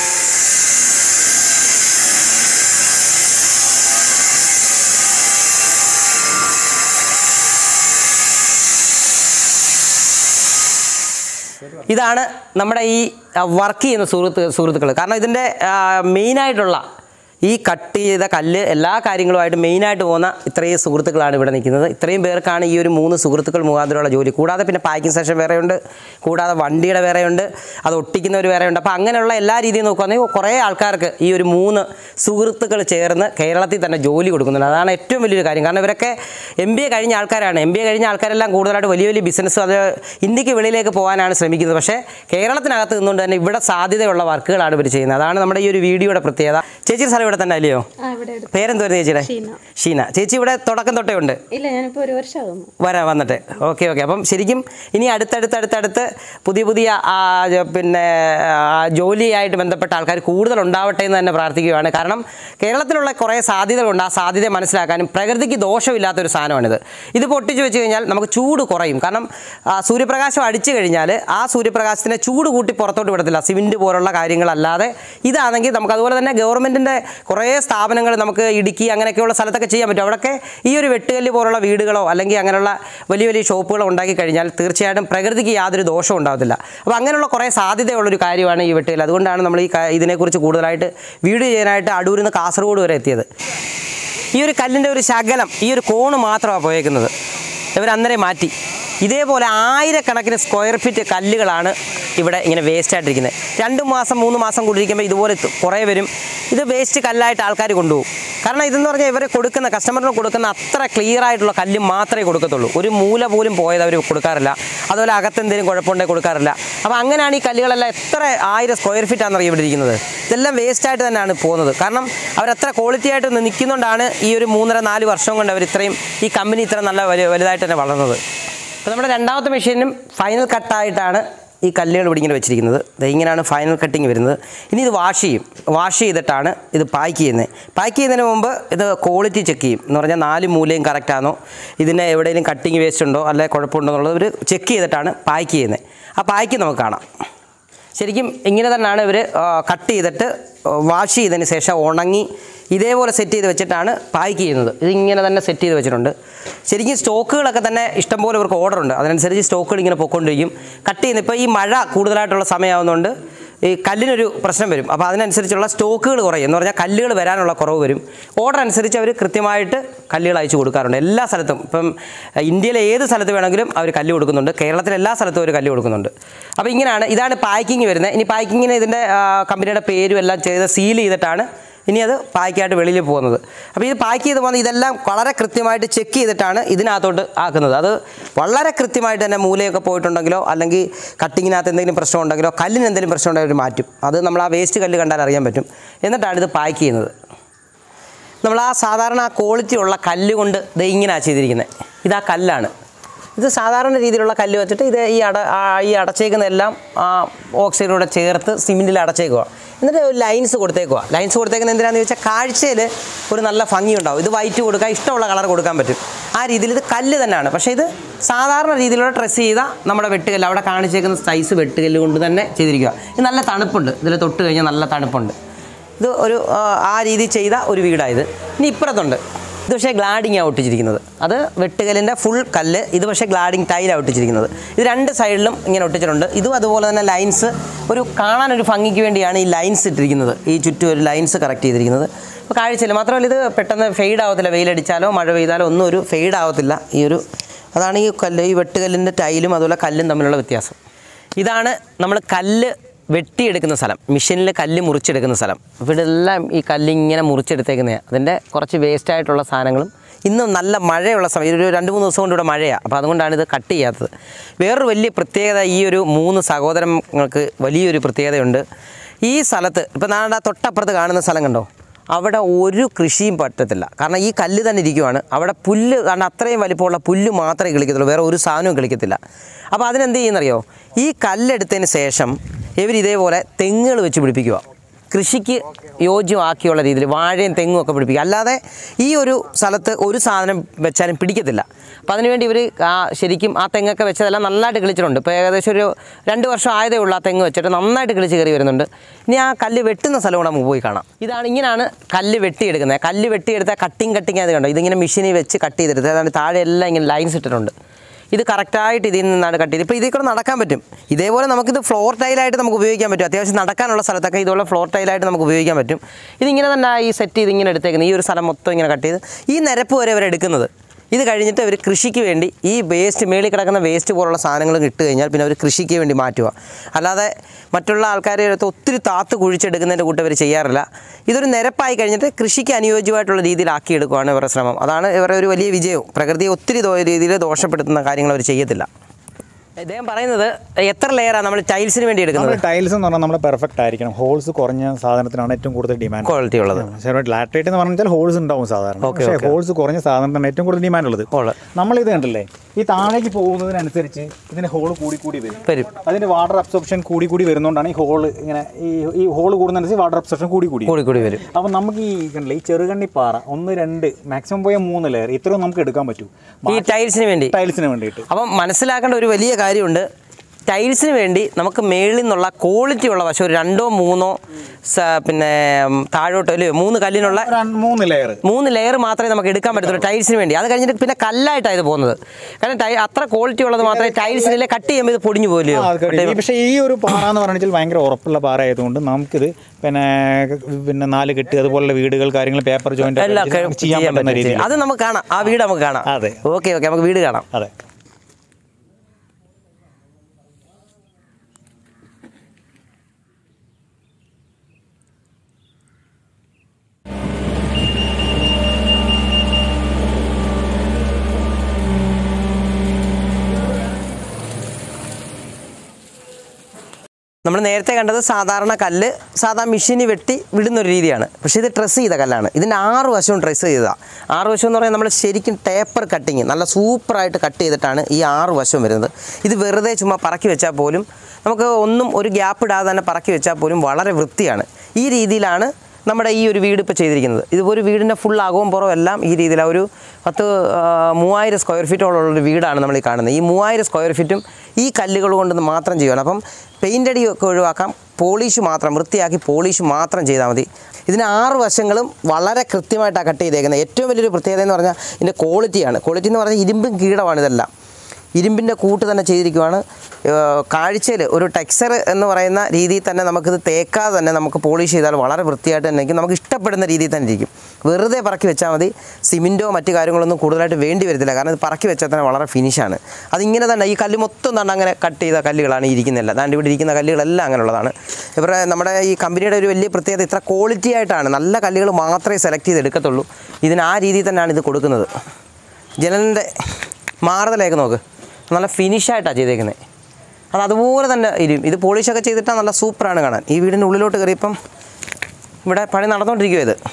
ഇതാണ് നമ്മുടെ ഈ വർക്ക് ചെയ്യുന്ന സുഹൃത്ത് സുഹൃത്തുക്കൾ കാരണം ഇതിൻ്റെ മെയിനായിട്ടുള്ള ഈ കട്ട് ചെയ്ത കല്ല് എല്ലാ കാര്യങ്ങളുമായിട്ട് മെയിനായിട്ട് പോകുന്ന ഇത്രയും സുഹൃത്തുക്കളാണ് ഇവിടെ നിൽക്കുന്നത് ഇത്രയും പേർക്കാണ് ഈ ഒരു മൂന്ന് സുഹൃത്തുക്കൾ മുഖാന്തരമുള്ള ജോലി കൂടാതെ പിന്നെ പാക്കിംഗ് സെക്ഷൻ വേറെയുണ്ട് കൂടാതെ വണ്ടിയുടെ വേറെയുണ്ട് അത് ഒട്ടിക്കുന്നവർ വേറെയുണ്ട് അപ്പോൾ അങ്ങനെയുള്ള എല്ലാ രീതിയും നോക്കുകയാണെങ്കിൽ കുറേ ആൾക്കാർക്ക് ഈ ഒരു മൂന്ന് സുഹൃത്തുക്കൾ ചേർന്ന് കേരളത്തിൽ തന്നെ ജോലി കൊടുക്കുന്നുണ്ട് അതാണ് ഏറ്റവും വലിയൊരു കാര്യം കാരണം ഇവരൊക്കെ എം ബി എ കഴിഞ്ഞ ആൾക്കാരാണ് എം ബി എ കഴിഞ്ഞ ആൾക്കാരെല്ലാം കൂടുതലായിട്ട് വലിയ വലിയ ബിസിനസ് അത് ഇന്ത്യക്ക് വെളിയിലേക്ക് പോകാനാണ് ശ്രമിക്കുന്നത് പക്ഷേ കേരളത്തിനകത്ത് നിന്നുകൊണ്ട് തന്നെ ഇവിടെ സാധ്യതയുള്ള വർക്കുകളാണ് ഇവർ ചെയ്യുന്നത് അതാണ് നമ്മുടെ ഈ ഒരു വീഡിയോയുടെ പ്രത്യേകത ചേച്ചി സ്ഥലം ഇവിടെ തന്നെ അല്ലയോ ആ ഇവിടെ അടുത്ത് പേരെന്തുവായിരുന്നു ചേച്ചിയുടെ ഷീന. ഷീന ചേച്ചി ഇവിടെ തുടക്കം തൊട്ടേ ഉണ്ട് ഇല്ല ഞാനിപ്പോ ഒരു വർഷമാകുന്നു വരാം വന്നിട്ട് ഓക്കെ ഓക്കെ അപ്പം ശരിക്കും ഇനി അടുത്തടുത്ത് അടുത്തടുത്ത് പുതിയ പുതിയ ആ, ജ- പിന്നെ ആ, ജോലിയായിട്ട് ബന്ധപ്പെട്ട ആൾക്കാർ കൂടുതൽ ഉണ്ടാവട്ടെ എന്ന് തന്നെ പ്രാർത്ഥിക്കുകയാണ് കാരണം കേരളത്തിലുള്ള കുറേ സാധ്യതകളുണ്ട് ആ സാധ്യത മനസ്സിലാക്കാനും പ്രകൃതിക്ക് ദോഷമില്ലാത്തൊരു സാധനമാണിത് ഇത് പൊട്ടിച്ച് വെച്ച് കഴിഞ്ഞാൽ നമുക്ക് ചൂട് കുറയും കാരണം ആ, സൂര്യപ്രകാശം അടിച്ചു കഴിഞ്ഞാൽ ആ സൂര്യപ്രകാശത്തിനെ ചൂട് കൂട്ടി പുറത്തോട്ട് വിടത്തില്ല സിമെൻറ്റ് പോലുള്ള കാര്യങ്ങളല്ലാതെ ഇതാണെങ്കിൽ നമുക്ക് അതുപോലെ തന്നെ ഗവൺമെൻറ്റിൻ്റെ കുറേ സ്ഥാപനങ്ങൾ നമുക്ക് ഇടുക്കി അങ്ങനെയൊക്കെയുള്ള സ്ഥലത്തൊക്കെ ചെയ്യാൻ പറ്റും അവിടെയൊക്കെ ഈ ഒരു വെട്ടുകല്ല് പോലുള്ള വീടുകളോ അല്ലെങ്കിൽ അങ്ങനെയുള്ള വലിയ വലിയ ഷോപ്പുകളോ ഉണ്ടാക്കി കഴിഞ്ഞാൽ തീർച്ചയായിട്ടും പ്രകൃതിക്ക് യാതൊരു ദോഷവും ഉണ്ടാകത്തില്ല അപ്പോൾ അങ്ങനെയുള്ള കുറേ സാധ്യതയുള്ളൊരു കാര്യമാണ് ഈ വെട്ടുകല്ല് അതുകൊണ്ടാണ് നമ്മൾ ഈ ക- ഇതിനെക്കുറിച്ച് കൂടുതലായിട്ട് വീഡിയോ ചെയ്യാനായിട്ട് അടൂരിൽ നിന്ന് കാസർഗോഡ് വരെ എത്തിയത് ഈ ഒരു കല്ലിൻ്റെ ഒരു ശകലം ഈ ഒരു കോണ് മാത്രമാണ് പോയേക്കുന്നത് ഇവർ അന്നേരം മാറ്റി ഇതേപോലെ ആയിരക്കണക്കിന് സ്ക്വയർ ഫീറ്റ് കല്ലുകളാണ് ഇവിടെ ഇങ്ങനെ വേസ്റ്റ് ആയിട്ടിരിക്കുന്നത് രണ്ട് മാസം മൂന്ന് മാസം കൊണ്ടിരിക്കുമ്പോൾ ഇതുപോലെ തു- കുറേ വരും ഇത് വേസ്റ്റ് കല്ലായിട്ട് ആൾക്കാർ കൊണ്ടുപോകും കാരണം ഇതെന്ന് പറഞ്ഞാൽ ഇവർ കൊടുക്കുന്ന കസ്റ്റമറിന് കൊടുക്കുന്ന അത്ര ക്ലിയർ ആയിട്ടുള്ള കല്ല് മാത്രമേ കൊടുക്കത്തുള്ളൂ ഒരു മൂല പോലും പോയത് അവർ കൊടുക്കാറില്ല അതുപോലെ അകത്തെന്തെങ്കിലും കുഴപ്പമുണ്ടെങ്കിൽ കൊടുക്കാറില്ല അപ്പോൾ അങ്ങനെയാണ് ഈ കല്ലുകളെല്ലാം എത്ര ആയിരം സ്ക്വയർ ഫീറ്റ് ആണെന്ന് ഇവിടെ ഇരിക്കുന്നത് ഇതെല്ലാം വേസ്റ്റ് ആയിട്ട് തന്നെയാണ് പോകുന്നത് കാരണം അവരത്ര ക്വാളിറ്റി ആയിട്ട് നിന്ന് നിൽക്കുന്നുകൊണ്ടാണ് ഈ ഒരു മൂന്നര നാല് വർഷം കൊണ്ട് അവർ ഇത്രയും ഈ കമ്പനി ഇത്ര നല്ല വലിയ വലുതായിട്ട് തന്നെ വളർന്നത് അപ്പോൾ നമ്മുടെ രണ്ടാമത്തെ മെഷീനും ഫൈനൽ കട്ടായിട്ടാണ് ഈ കല്ലുകൾ ഇവിടെ ഇങ്ങനെ വെച്ചിരിക്കുന്നത് ദേ ഇങ്ങനെയാണ് ഫൈനൽ കട്ടിങ് വരുന്നത് ഇനി ഇത് വാഷ് ചെയ്യും വാഷ് ചെയ്തിട്ടാണ് ഇത് പാക്ക് ചെയ്യുന്നത് പാക്ക് ചെയ്യുന്നതിന് മുമ്പ് ഇത് ക്വാളിറ്റി ചെക്ക് ചെയ്യും എന്ന് പറഞ്ഞാൽ നാല് മൂലയും കറക്റ്റ് ആണോ ഇതിന് എവിടെയെങ്കിലും കട്ടിങ് വേസ്റ്റ് ഉണ്ടോ അല്ലെ കുഴപ്പമുണ്ടോ എന്നുള്ളത് ഇവർ ചെക്ക് ചെയ്തിട്ടാണ് പാക്ക് ചെയ്യുന്നത് ആ പാക്ക് നമുക്ക് കാണാം ശരിക്കും ഇങ്ങനെ തന്നെയാണ് ഇവർ കട്ട് ചെയ്തിട്ട് വാഷ് ചെയ്തതിന് ശേഷം ഉണങ്ങി ഇതേപോലെ സെറ്റ് ചെയ്ത് വെച്ചിട്ടാണ് പാക്ക് ചെയ്യുന്നത് ഇതിങ്ങനെ തന്നെ സെറ്റ് ചെയ്ത് വെച്ചിട്ടുണ്ട് ശരിക്കും സ്റ്റോക്കുകളൊക്കെ തന്നെ ഇഷ്ടംപോലെ ഇവർക്ക് ഓർഡർ ഉണ്ട് അതിനനുസരിച്ച് സ്റ്റോക്കുകൾ ഇങ്ങനെ പൊയ്ക്കൊണ്ടിരിക്കും കട്ട് ചെയ്യുന്ന ഇപ്പോൾ ഈ മഴ കൂടുതലായിട്ടുള്ള സമയമാകുന്നതുകൊണ്ട് ഈ കല്ലിനൊരു പ്രശ്നം വരും അപ്പോൾ അതിനനുസരിച്ചുള്ള സ്റ്റോക്കുകൾ കുറയും എന്ന് പറഞ്ഞാൽ കല്ലുകൾ വരാനുള്ള കുറവ് വരും ഓർഡർ അനുസരിച്ച് അവർ കൃത്യമായിട്ട് കല്ലുകൾ അയച്ചു കൊടുക്കാറുണ്ട് എല്ലാ സ്ഥലത്തും ഇപ്പം അഹ് ഇന്ത്യയിലെ ഏത് സ്ഥലത്ത് വേണമെങ്കിലും അവർ കല്ല് കൊടുക്കുന്നുണ്ട് കേരളത്തിലെ എല്ലാ സ്ഥലത്തും അവർ കല്ല് കൊടുക്കുന്നുണ്ട് അപ്പോൾ ഇങ്ങനെയാണ് ഇതാണ് പാക്കിങ് വരുന്നത് ഇനി പാക്കിങ്ങിന് ഇതിൻ്റെ ആ, കമ്പനിയുടെ പേരും എല്ലാം ചെയ്ത് സീൽ ചെയ്തിട്ടാണ് ഇനി അത് പാക്കായിട്ട് വെളിയിൽ പോകുന്നത് അപ്പോൾ ഇത് പാക്ക് ചെയ്ത് പോകുന്നത് ഇതെല്ലാം വളരെ കൃത്യമായിട്ട് ചെക്ക് ചെയ്തിട്ടാണ് ഇതിനകത്തോട്ട് ആക്കുന്നത് അത് വളരെ കൃത്യമായിട്ട് തന്നെ മൂലയൊക്കെ പോയിട്ടുണ്ടെങ്കിലോ അല്ലെങ്കിൽ കട്ടിങ്ങിനകത്ത് എന്തെങ്കിലും പ്രശ്നം ഉണ്ടെങ്കിലോ കല്ലിന് എന്തെങ്കിലും പ്രശ്നം ഉണ്ടെങ്കിൽ അവർ മാറ്റും അത് നമ്മൾ ആ വേസ്റ്റ് കല്ല് കണ്ടാൽ അറിയാൻ പറ്റും എന്നിട്ടാണ് ഇത് പാക്ക് ചെയ്യുന്നത് നമ്മൾ ആ സാധാരണ ആ ക്വാളിറ്റി ഉള്ള കല്ല് കൊണ്ട് ഇത് ഇങ്ങനെയാണ് ചെയ്തിരിക്കുന്നത് ഇതാ കല്ലാണ് ഇത് സാധാരണ രീതിയിലുള്ള കല്ല് വെച്ചിട്ട് ഇത് ഈ അട ആ ഈ അടച്ചേക്കുന്ന എല്ലാം ആ ഓക്സൈഡിലൂടെ ചേർത്ത് സിമെൻറ്റിൽ അടച്ചേക്കുക എന്നിട്ട് ഒരു ലൈൻസ് കൊടുത്തേക്കുക ലൈൻസ് കൊടുത്തേക്കുന്നത് എന്തിനാണെന്ന് ചോദിച്ചാൽ കാഴ്ചയിൽ ഒരു നല്ല ഭംഗി ഉണ്ടാവും ഇത് വൈറ്റ് കൊടുക്കുക ഇഷ്ടമുള്ള കളർ കൊടുക്കാൻ പറ്റും ആ രീതിയിൽ ഇത് കല്ല് തന്നെയാണ് പക്ഷേ ഇത് സാധാരണ രീതിയിലുള്ള ഡ്രസ്സ് ചെയ്ത നമ്മുടെ വെട്ടുകല്ല് അവിടെ കാണിച്ചേക്കുന്ന സൈസ് വെട്ടുകല്ല് കൊണ്ട് തന്നെ ചെയ്തിരിക്കുക ഇത് നല്ല തണുപ്പുണ്ട് ഇതിൽ തൊട്ട് കഴിഞ്ഞാൽ നല്ല തണുപ്പുണ്ട് ഇത് ഒരു ആ, ആ രീതി ചെയ്ത ഒരു വീടായത് ഇനി ഇപ്പുറത്തുണ്ട് ഇത് പക്ഷേ ഗ്ലാഡിങ് ഒട്ടിച്ചിരിക്കുന്നത് അത് വെട്ടുകല്ലിൻ്റെ ഫുൾ കല്ല് ഇത് പക്ഷേ ഗ്ലാഡിങ് ടൈലാണ് ഒട്ടിച്ചിരിക്കുന്നത് ഇത് രണ്ട് സൈഡിലും ഇങ്ങനെ ഒട്ടിച്ചിട്ടുണ്ട് ഇതും അതുപോലെ തന്നെ ലൈൻസ് ഒരു കാണാനൊരു ഭംഗിക്ക് വേണ്ടിയാണ് ഈ ലൈൻസ് ഇട്ടിരിക്കുന്നത് ഈ ചുറ്റും ഒരു ലൈൻസ് കറക്റ്റ് ചെയ്തിരിക്കുന്നത് അപ്പോൾ കാഴ്ചയില്ല മാത്രമല്ല ഇത് പെട്ടെന്ന് ഫെയ്ഡ് ആവത്തില്ല വെയിലടിച്ചാലോ മഴ പെയ്താലോ ഒന്നും ഒരു ഫെയ്ഡ് ആവത്തില്ല ഈ ഒരു അതാണ് ഈ കല്ല് ഈ വെട്ടുകല്ലിൻ്റെ ടൈലും അതുപോലെ കല്ലും തമ്മിലുള്ള വ്യത്യാസം ഇതാണ് നമ്മൾ കല്ല് വെട്ടിയെടുക്കുന്ന സ്ഥലം മെഷീനിൽ കല്ല് മുറിച്ചെടുക്കുന്ന സ്ഥലം അപ്പോൾ ഇതെല്ലാം ഈ കല്ല് ഇങ്ങനെ മുറിച്ചെടുത്തേക്കുന്നതാണ് അതിൻ്റെ കുറച്ച് വേസ്റ്റ് ആയിട്ടുള്ള സാധനങ്ങളും ഇന്നും നല്ല മഴയുള്ള സമയം ഒരു രണ്ട് മൂന്ന് ദിവസം കൊണ്ട് ഇവിടെ മഴയാണ് അപ്പോൾ അതുകൊണ്ടാണ് ഇത് കട്ട് ചെയ്യാത്തത് വേറൊരു വലിയ പ്രത്യേകത ഈ ഒരു മൂന്ന് സഹോദരങ്ങൾക്ക് വലിയൊരു പ്രത്യേകതയുണ്ട് ഈ സ്ഥലത്ത് ഇപ്പോൾ നാടെ തൊട്ടപ്പുറത്ത് കാണുന്ന സ്ഥലം കണ്ടോ അവിടെ ഒരു കൃഷിയും പറ്റത്തില്ല കാരണം ഈ കല്ല് തന്നെ ഇരിക്കുവാണ് അവിടെ പുല്ല് കാരണം അത്രയും വലിപ്പമുള്ള പുല്ല് മാത്രമേ കിളിക്കത്തുള്ളൂ വേറെ ഒരു സാധനവും കിളിക്കത്തില്ല അപ്പോൾ അതിനെന്ത് ചെയ്യുന്നറിയോ ഈ കല്ലെടുത്തതിന് ശേഷം ഇവർ ഇതേപോലെ തെങ്ങുകൾ വെച്ച് പിടിപ്പിക്കുക കൃഷിക്ക് യോജ്യമാക്കിയുള്ള രീതിയിൽ വാഴയും തെങ്ങും ഒക്കെ പിടിപ്പിക്കുക അല്ലാതെ ഈ ഒരു സ്ഥലത്ത് ഒരു സാധനം വെച്ചാലും പിടിക്കത്തില്ല അപ്പോൾ അതിനുവേണ്ടി ഇവർ ആ ശരിക്കും ആ തെങ്ങൊക്കെ വെച്ചതെല്ലാം നന്നായിട്ട് കിളിച്ചിട്ടുണ്ട് ഇപ്പോൾ ഏകദേശം ഒരു രണ്ട് വർഷം ആയതേ ഉള്ളൂ ആ തെങ്ങ് വെച്ചിട്ട് നന്നായിട്ട് കിളിച്ച് കയറി വരുന്നുണ്ട് ഇനി ആ കല്ല് വെട്ടുന്ന സ്ഥലം കൂടെ നമുക്ക് പോയി കാണാം ഇതാണ് ഇങ്ങനെയാണ് കല്ല് വെട്ടിയെടുക്കുന്നത് കല്ല് വെട്ടിയെടുത്ത കട്ടിങ് കട്ടിങ് അത് കണ്ടോ ഇതിങ്ങനെ മെഷീനിൽ വെച്ച് കട്ട് ചെയ്തെടുത്ത് അതാണ് താഴെ എല്ലാം ഇങ്ങനെ ലൈൻസ് ഇട്ടിട്ടുണ്ട് ഇത് കറക്റ്റായിട്ട് ഇതിൽ നിന്നാണ് കട്ട് ചെയ്ത് ഇപ്പോൾ ഇതിൽ കൂടെ നടക്കാൻ പറ്റും ഇതേപോലെ നമുക്കിത് ഫ്ലോർ ടൈലായിട്ട് നമുക്ക് ഉപയോഗിക്കാൻ പറ്റും അത്യാവശ്യം നടക്കാനുള്ള സ്ഥലത്തൊക്കെ ഇതുപോലെ ഫ്ലോർ ടൈലായിട്ട് നമുക്ക് ഉപയോഗിക്കാൻ പറ്റും ഇതിങ്ങനെ തന്നെ ഈ സെറ്റ് ചെയ്ത് ഇങ്ങനെ എടുത്തേക്കുന്നത് ഈ ഒരു സ്ഥലം മൊത്തം ഇങ്ങനെ കട്ട് ചെയ്ത് ഈ നിരപ്പ് വരെ അവർ എടുക്കുന്നത് ഇത് കഴിഞ്ഞിട്ട് അവർ കൃഷിക്ക് വേണ്ടി ഈ വേസ്റ്റ് മേളിൽ കിടക്കുന്ന വേസ്റ്റ് പോലുള്ള സാധനങ്ങൾ ഇട്ട് കഴിഞ്ഞാൽ പിന്നെ അവർ കൃഷിക്ക് വേണ്ടി മാറ്റുക അല്ലാതെ മറ്റുള്ള ആൾക്കാരെ അടുത്ത് ഒത്തിരി താത്ത് കുഴിച്ചെടുക്കുന്നതിൻ്റെ കൂട്ട് അവർ ചെയ്യാറില്ല ഇതൊരു നിരപ്പായി കഴിഞ്ഞിട്ട് കൃഷിക്ക് അനുയോജ്യമായിട്ടുള്ള രീതിയിലാക്കി എടുക്കുകയാണ് ഇവരുടെ ശ്രമം അതാണ് ഇവരുടെ ഒരു വലിയ വിജയവും പ്രകൃതിയെ ഒത്തിരി ദോ- രീതിയിൽ ദോഷപ്പെടുത്തുന്ന കാര്യങ്ങൾ അവർ ചെയ്യത്തില്ല ഇദ്ദേഹം പറയുന്നത് എത്ര ലെയറാണ് നമ്മൾ ടൈൽസിന് വേണ്ടി നമ്മൾ എടുക്കുന്നത് ടൈൽസ് എന്ന് പറഞ്ഞാൽ നമ്മൾ പെർഫെക്റ്റ് ആയിരിക്കണം ഹോൾസ് കുറഞ്ഞ സാധനത്തിനാണ് ഏറ്റവും കൂടുതൽ ഡിമാൻഡ് ക്വാളിറ്റി ഉള്ളത് ലാറ്ററേറ്റ് എന്ന് പറഞ്ഞാൽ ഹോൾസ് ഉണ്ടാവും സാധാരണ പക്ഷേ ഹോൾസ് കുറഞ്ഞ സാധനത്തിനാണ് ഏറ്റവും കൂടുതൽ ഡിമാൻഡ് ഉള്ളത് ഉള്ളത്. നമ്മൾ ഇത് കണ്ടില്ലേ ഈ താഴേക്ക് പോകുന്നതിനനുസരിച്ച് ഇതിന്റെ ഹോൾ കൂടി കൂടി വരും വരും അതിന്റെ വാട്ടർ അബ്സോർപ്ഷൻ കൂടി കൂടി വരുന്നതുകൊണ്ടാണ് ഈ ഹോൾ ഇങ്ങനെ ഈ ഈ ഹോൾ കൂടുന്നതനുസരിച്ച് വാട്ടർ അബ്സോർപ്ഷൻ കൂടി കൂടി കൂടി കൂടി വരും അപ്പം നമുക്ക് ഈ കണ്ടില്ലേ ഈ ചെറുകണ്ണി പാറ ഒന്ന് രണ്ട് മാക്സിമം പോയ മൂന്ന് ലെയർ ഇത്രയും നമുക്ക് എടുക്കാൻ പറ്റൂ ഈ ടൈൽസിന് വേണ്ടി ടൈൽസിന് വേണ്ടിയിട്ട് അപ്പം മനസ്സിലാക്കേണ്ട ഒരു വലിയ കാര്യമുണ്ട് ടൈൽസിന് വേണ്ടി നമുക്ക് മേളിൽ നിന്നുള്ള ക്വാളിറ്റി ഉള്ള വശം ഒരു രണ്ടോ മൂന്നോ സ- പിന്നെ ഉം, താഴോട്ടോ അല്ലയോ മൂന്ന് കല്ലിനുള്ള ഒരു രണ്ട് മൂന്ന് ലെയർ മൂന്ന് ലെയർ മാത്രമേ നമുക്ക് എടുക്കാൻ പറ്റത്തുള്ളൂ ടൈൽസിന് വേണ്ടി അത് കഴിഞ്ഞിട്ട് പിന്നെ കല്ലായിട്ടാണ് ഇത് പോകുന്നത് കാരണം ടൈ അത്ര ക്വാളിറ്റി ഉള്ളത് മാത്രമേ ടൈൽസിലെ കട്ട് ചെയ്യുമ്പോൾ ഇത് പൊടിഞ്ഞു പോലെയോ പക്ഷേ ഈ ഒരു പാറ എന്ന് പറഞ്ഞാൽ ഭയങ്കര ഉറപ്പുള്ള പാറ ആയതുകൊണ്ട് നമുക്കിത് പിന്നെ പിന്നെ നാല് കെട്ട് അതുപോലുള്ള വീടുകൾ കാര്യങ്ങൾ പേപ്പർ ജോയിന്റ് എല്ലാം ഒക്കെ ചെയ്യാൻ ചെയ്യാൻ പറ്റുന്ന പറ്റും രീതിയിൽ അത് നമുക്ക് കാണാം ആ വീട് നമുക്ക് കാണാം അതെ. ഓക്കെ ഓക്കെ നമുക്ക് വീട് കാണാം അതെ നമ്മൾ നേരത്തെ കണ്ടത് സാധാരണ കല്ല് സാധാ മെഷീനിൽ വെട്ടി വിടുന്ന ഒരു രീതിയാണ് പക്ഷേ ഇത് ഡ്രസ്സ് ചെയ്ത കല്ലാണ് ഇതിൻ്റെ ആറ് വശവും ഡ്രസ്സ് ചെയ്തതാണ് ആറ് വശം എന്ന് പറഞ്ഞാൽ നമ്മൾ ശരിക്കും ടേപ്പർ കട്ടിങ് നല്ല സൂപ്പറായിട്ട് കട്ട് ചെയ്തിട്ടാണ് ഈ ആറ് വശവും വരുന്നത് ഇത് വെറുതെ ചുമ്മാ പറക്കി വെച്ചാൽ പോലും നമുക്ക് ഒന്നും ഒരു ഗ്യാപ്പ് ഇടാതെ തന്നെ പറക്കി വെച്ചാൽ പോലും വളരെ വൃത്തിയാണ് ഈ രീതിയിലാണ് നമ്മുടെ ഈ ഒരു വീട് ഇപ്പോൾ ചെയ്തിരിക്കുന്നത് ഇത് ഒരു വീടിൻ്റെ ഫുൾ അകവും പുറവും എല്ലാം ഈ രീതിയിലാണ് ഒരു പത്ത് ആ, മൂവായിരം സ്ക്വയർ ഫീറ്റോളം ഒരു വീടാണ് നമ്മൾ ഈ കാണുന്നത് ഈ മൂവായിരം സ്ക്വയർ ഫീറ്റും ഈ കല്ലുകൾ കൊണ്ട് മാത്രം ചെയ്യുകയാണ് അപ്പം പെയിൻ്റ് അടി ഒക്കെ ഒഴിവാക്കാം പോളിഷ് മാത്രം വൃത്തിയാക്കി പോളിഷ് മാത്രം ചെയ്താൽ മതി ഇതിന് ആറ് വശങ്ങളും വളരെ കൃത്യമായിട്ടാണ് കട്ട് ചെയ്തേക്കുന്നത് ഏറ്റവും വലിയൊരു പ്രത്യേകത എന്ന് പറഞ്ഞാൽ ഇതിൻ്റെ ക്വാളിറ്റിയാണ് ക്വാളിറ്റി എന്ന് പറഞ്ഞാൽ ഇരുമ്പും കീടമാണ് ഇതെല്ലാം ഇരുമ്പിൻ്റെ കൂട്ട് തന്നെ ചെയ്തിരിക്കുവാണ് കാഴ്ചയിൽ ഒരു ടെക്സ്ചർ എന്ന് പറയുന്ന രീതിയിൽ തന്നെ നമുക്കിത് തേക്കാതെ തന്നെ നമുക്ക് പോളിഷ് ചെയ്താൽ വളരെ വൃത്തിയായിട്ട് തന്നെ ഇരിക്കും നമുക്ക് ഇഷ്ടപ്പെടുന്ന രീതിയിൽ തന്നെ ഇരിക്കും വെറുതെ പറക്കി വെച്ചാൽ മതി സിമെൻറ്റോ മറ്റു കാര്യങ്ങളൊന്നും കൂടുതലായിട്ട് വേണ്ടി വരത്തില്ല കാരണം ഇത് പറക്കി വെച്ചാൽ തന്നെ വളരെ ഫിനിഷാണ് അതിങ്ങനെ തന്നെ ഈ കല്ല് മൊത്തം തന്നെ അങ്ങനെ കട്ട് ചെയ്ത കല്ലുകളാണ് ഈ ഇരിക്കുന്നില്ല ദാണ്ട് ഇവിടെ ഇരിക്കുന്ന കല്ലുകളെല്ലാം അങ്ങനെയുള്ളതാണ് ഇവരുടെ നമ്മുടെ ഈ കമ്പനിയുടെ ഒരു വലിയ പ്രത്യേകത ഇത്ര ക്വാളിറ്റി ആയിട്ടാണ് നല്ല കല്ലുകൾ മാത്രമേ സെലക്ട് ചെയ്ത് എടുക്കത്തുള്ളൂ ഇതിന് ആ രീതിയിൽ തന്നെയാണ് ഇത് കൊടുക്കുന്നത് ജനലിൻ്റെ മാറുതലേക്ക് നോക്ക് നല്ല ഫിനിഷായിട്ടാണ് ചെയ്തേക്കുന്നത് അത് അതുപോലെ തന്നെ ഇരിക്കും ഇത് പോളിഷൊക്കെ ചെയ്തിട്ടാൽ നല്ല സൂപ്പറാണ് കാണാൻ ഈ വീടിൻ്റെ ഉള്ളിലോട്ട് കയറിയപ്പം ഇവിടെ പണി നടന്നുകൊണ്ടിരിക്കുക ഇത്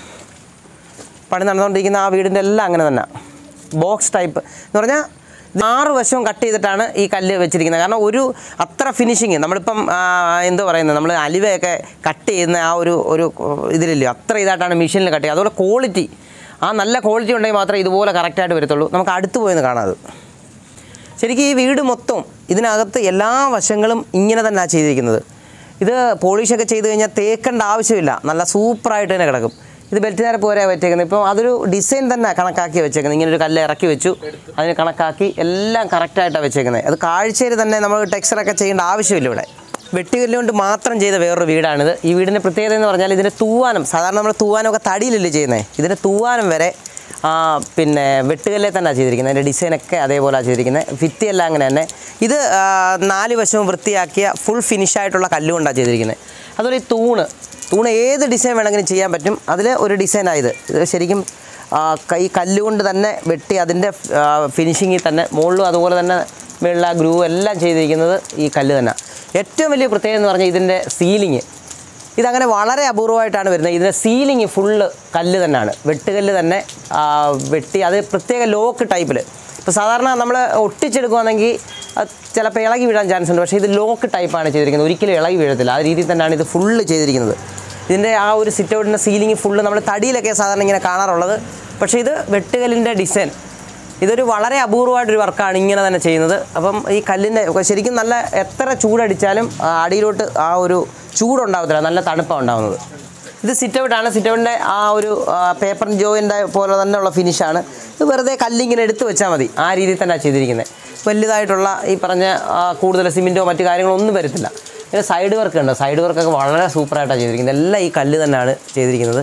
പണി നടന്നുകൊണ്ടിരിക്കുന്ന ആ വീടിൻ്റെ എല്ലാം അങ്ങനെ തന്നെ ബോക്സ് ടൈപ്പ് എന്ന് പറഞ്ഞാൽ ആറ് വശവും കട്ട് ചെയ്തിട്ടാണ് ഈ കല്ല് വെച്ചിരിക്കുന്നത് കാരണം ഒരു അത്ര ഫിനിഷിങ് നമ്മളിപ്പം ആ, എന്ത് പറയുന്നത് നമ്മൾ അലിവയൊക്കെ കട്ട് ചെയ്യുന്ന ആ ഒരു ഒരു ഇതിലില്ലയോ അത്ര ഇതായിട്ടാണ് മെഷീനിൽ കട്ട് ചെയ്യുക അതുപോലെ ക്വാളിറ്റി ആ നല്ല ക്വാളിറ്റി ഉണ്ടെങ്കിൽ മാത്രമേ ഇതുപോലെ കറക്റ്റായിട്ട് വരത്തുള്ളൂ നമുക്ക് അടുത്ത് പോയെന്ന് കാണാം അത് ശരിക്കും ഈ വീട് മൊത്തം ഇതിനകത്ത് എല്ലാ വശങ്ങളും ഇങ്ങനെ തന്നെയാണ് ചെയ്തിരിക്കുന്നത് ഇത് പോളിഷൊക്കെ ചെയ്ത് കഴിഞ്ഞാൽ തേക്കേണ്ട ആവശ്യമില്ല നല്ല സൂപ്പറായിട്ട് തന്നെ കിടക്കും ഇത് ബെൽറ്റ് നേരെ പോരാ വെച്ചേക്കുന്നത് ഇപ്പം അതൊരു ഡിസൈൻ തന്നെ കണക്കാക്കി വെച്ചേക്കുന്നത് ഇങ്ങനെ ഒരു കല്ല് ഇറക്കി വെച്ചു അതിന് കണക്കാക്കി എല്ലാം കറക്റ്റായിട്ടാണ് വെച്ചേക്കുന്നത് അത് കാഴ്ചയിൽ തന്നെ നമ്മൾ ടെക്സ്ചറൊക്കെ ചെയ്യേണ്ട ആവശ്യമില്ല ഇവിടെ വെട്ടുകല്ല് കൊണ്ട് മാത്രം ചെയ്ത വേറൊരു വീടാണിത് ഈ വീടിൻ്റെ പ്രത്യേകത എന്ന് പറഞ്ഞാൽ ഇതിൻ്റെ തൂവാനം സാധാരണ നമ്മൾ തൂവാനമൊക്കെ തടിയിലല്ലേ ചെയ്യുന്നത് ഇതിൻ്റെ തൂവാനം വരെ ആ, പിന്നെ വെട്ടുകല്ലേ തന്നെ ചെയ്തിരിക്കുന്നത് അതിൻ്റെ ഡിസൈനൊക്കെ അതേപോലെ ചെയ്തിരിക്കുന്നത് ഭിത്തിയെല്ലാം അങ്ങനെ തന്നെ ഇത് ആ, നാല് വശവും വൃത്തിയാക്കിയ ഫുൾ ഫിനിഷായിട്ടുള്ള കല്ലുകൊണ്ടാണ് ചെയ്തിരിക്കുന്നത് അതുപോലെ ഈ തൂണ് തൂണ് ഏത് ഡിസൈൻ വേണമെങ്കിലും ചെയ്യാൻ പറ്റും അതിൽ ഒരു ഡിസൈനായത് ഇത് ശരിക്കും ആ, കൈ കല്ലുകൊണ്ട് തന്നെ വെട്ടി അതിൻ്റെ ഫിനിഷിങ്ങിൽ തന്നെ മുകളിലും അതുപോലെ തന്നെ വെള്ള ഗ്രൂ എല്ലാം ചെയ്തിരിക്കുന്നത് ഈ കല്ല് തന്നെ ഏറ്റവും വലിയ പ്രത്യേകത എന്ന് പറഞ്ഞാൽ ഇതിൻ്റെ സീലിങ് ഇതങ്ങനെ വളരെ അപൂർവമായിട്ടാണ് വരുന്നത് ഇതിൻ്റെ സീലിംഗ് ഫുള്ള് കല്ല് തന്നെയാണ് വെട്ടുകല്ല് തന്നെ ആ, വെട്ടി അത് പ്രത്യേക ലോക്ക് ടൈപ്പിൽ ഇപ്പോൾ സാധാരണ നമ്മൾ ഒട്ടിച്ചെടുക്കുകയാണെങ്കിൽ അത് ചിലപ്പോൾ ഇളകി വീഴാൻ ചാൻസ് ഉണ്ട് പക്ഷേ ഇത് ലോക്ക് ടൈപ്പാണ് ചെയ്തിരിക്കുന്നത് ഒരിക്കലും ഇളകി വീഴത്തില്ല ആ രീതിയിൽ തന്നെയാണ് ഇത് ഫുള്ള് ചെയ്തിരിക്കുന്നത് ഇതിൻ്റെ ആ ഒരു സിറ്റ് ഔട്ടിൻ്റെ സീലിംഗ് ഫുള്ള് നമ്മൾ തടിയിലൊക്കെ സാധാരണ ഇങ്ങനെ കാണാറുള്ളത് പക്ഷേ ഇത് വെട്ടുകല്ലിൻ്റെ ഡിസൈൻ ഇതൊരു വളരെ അപൂർവമായിട്ടൊരു വർക്കാണ് ഇങ്ങനെ തന്നെ ചെയ്യുന്നത് അപ്പം ഈ കല്ലിൻ്റെ ശരിക്കും നല്ല എത്ര ചൂടടിച്ചാലും ആ അടിയിലോട്ട് ആ ഒരു ചൂടുണ്ടാവത്തില്ല നല്ല തണുപ്പാണ് ഉണ്ടാകുന്നത് ഇത് സിറ്റ് ഔട്ടാണ് സിറ്റ് ഔട്ടിൻ്റെ ആ ഒരു പേപ്പർ ജോയിൻ്റെ പോലെ തന്നെയുള്ള ഫിനിഷാണ് ഇത് വെറുതെ കല്ലിങ്ങനെ എടുത്ത് വെച്ചാൽ മതി ആ രീതിയിൽ തന്നെയാണ് ചെയ്തിരിക്കുന്നത് വലുതായിട്ടുള്ള ഈ പറഞ്ഞ ആ, കൂടുതൽ സിമെൻറ്റോ മറ്റു കാര്യങ്ങളോ ഒന്നും വരത്തില്ല പിന്നെ സൈഡ് വർക്ക് ഉണ്ട് സൈഡ് വർക്കൊക്കെ വളരെ സൂപ്പറായിട്ടാണ് ചെയ്തിരിക്കുന്നത് എല്ലാം ഈ കല്ല് തന്നെയാണ് ചെയ്തിരിക്കുന്നത്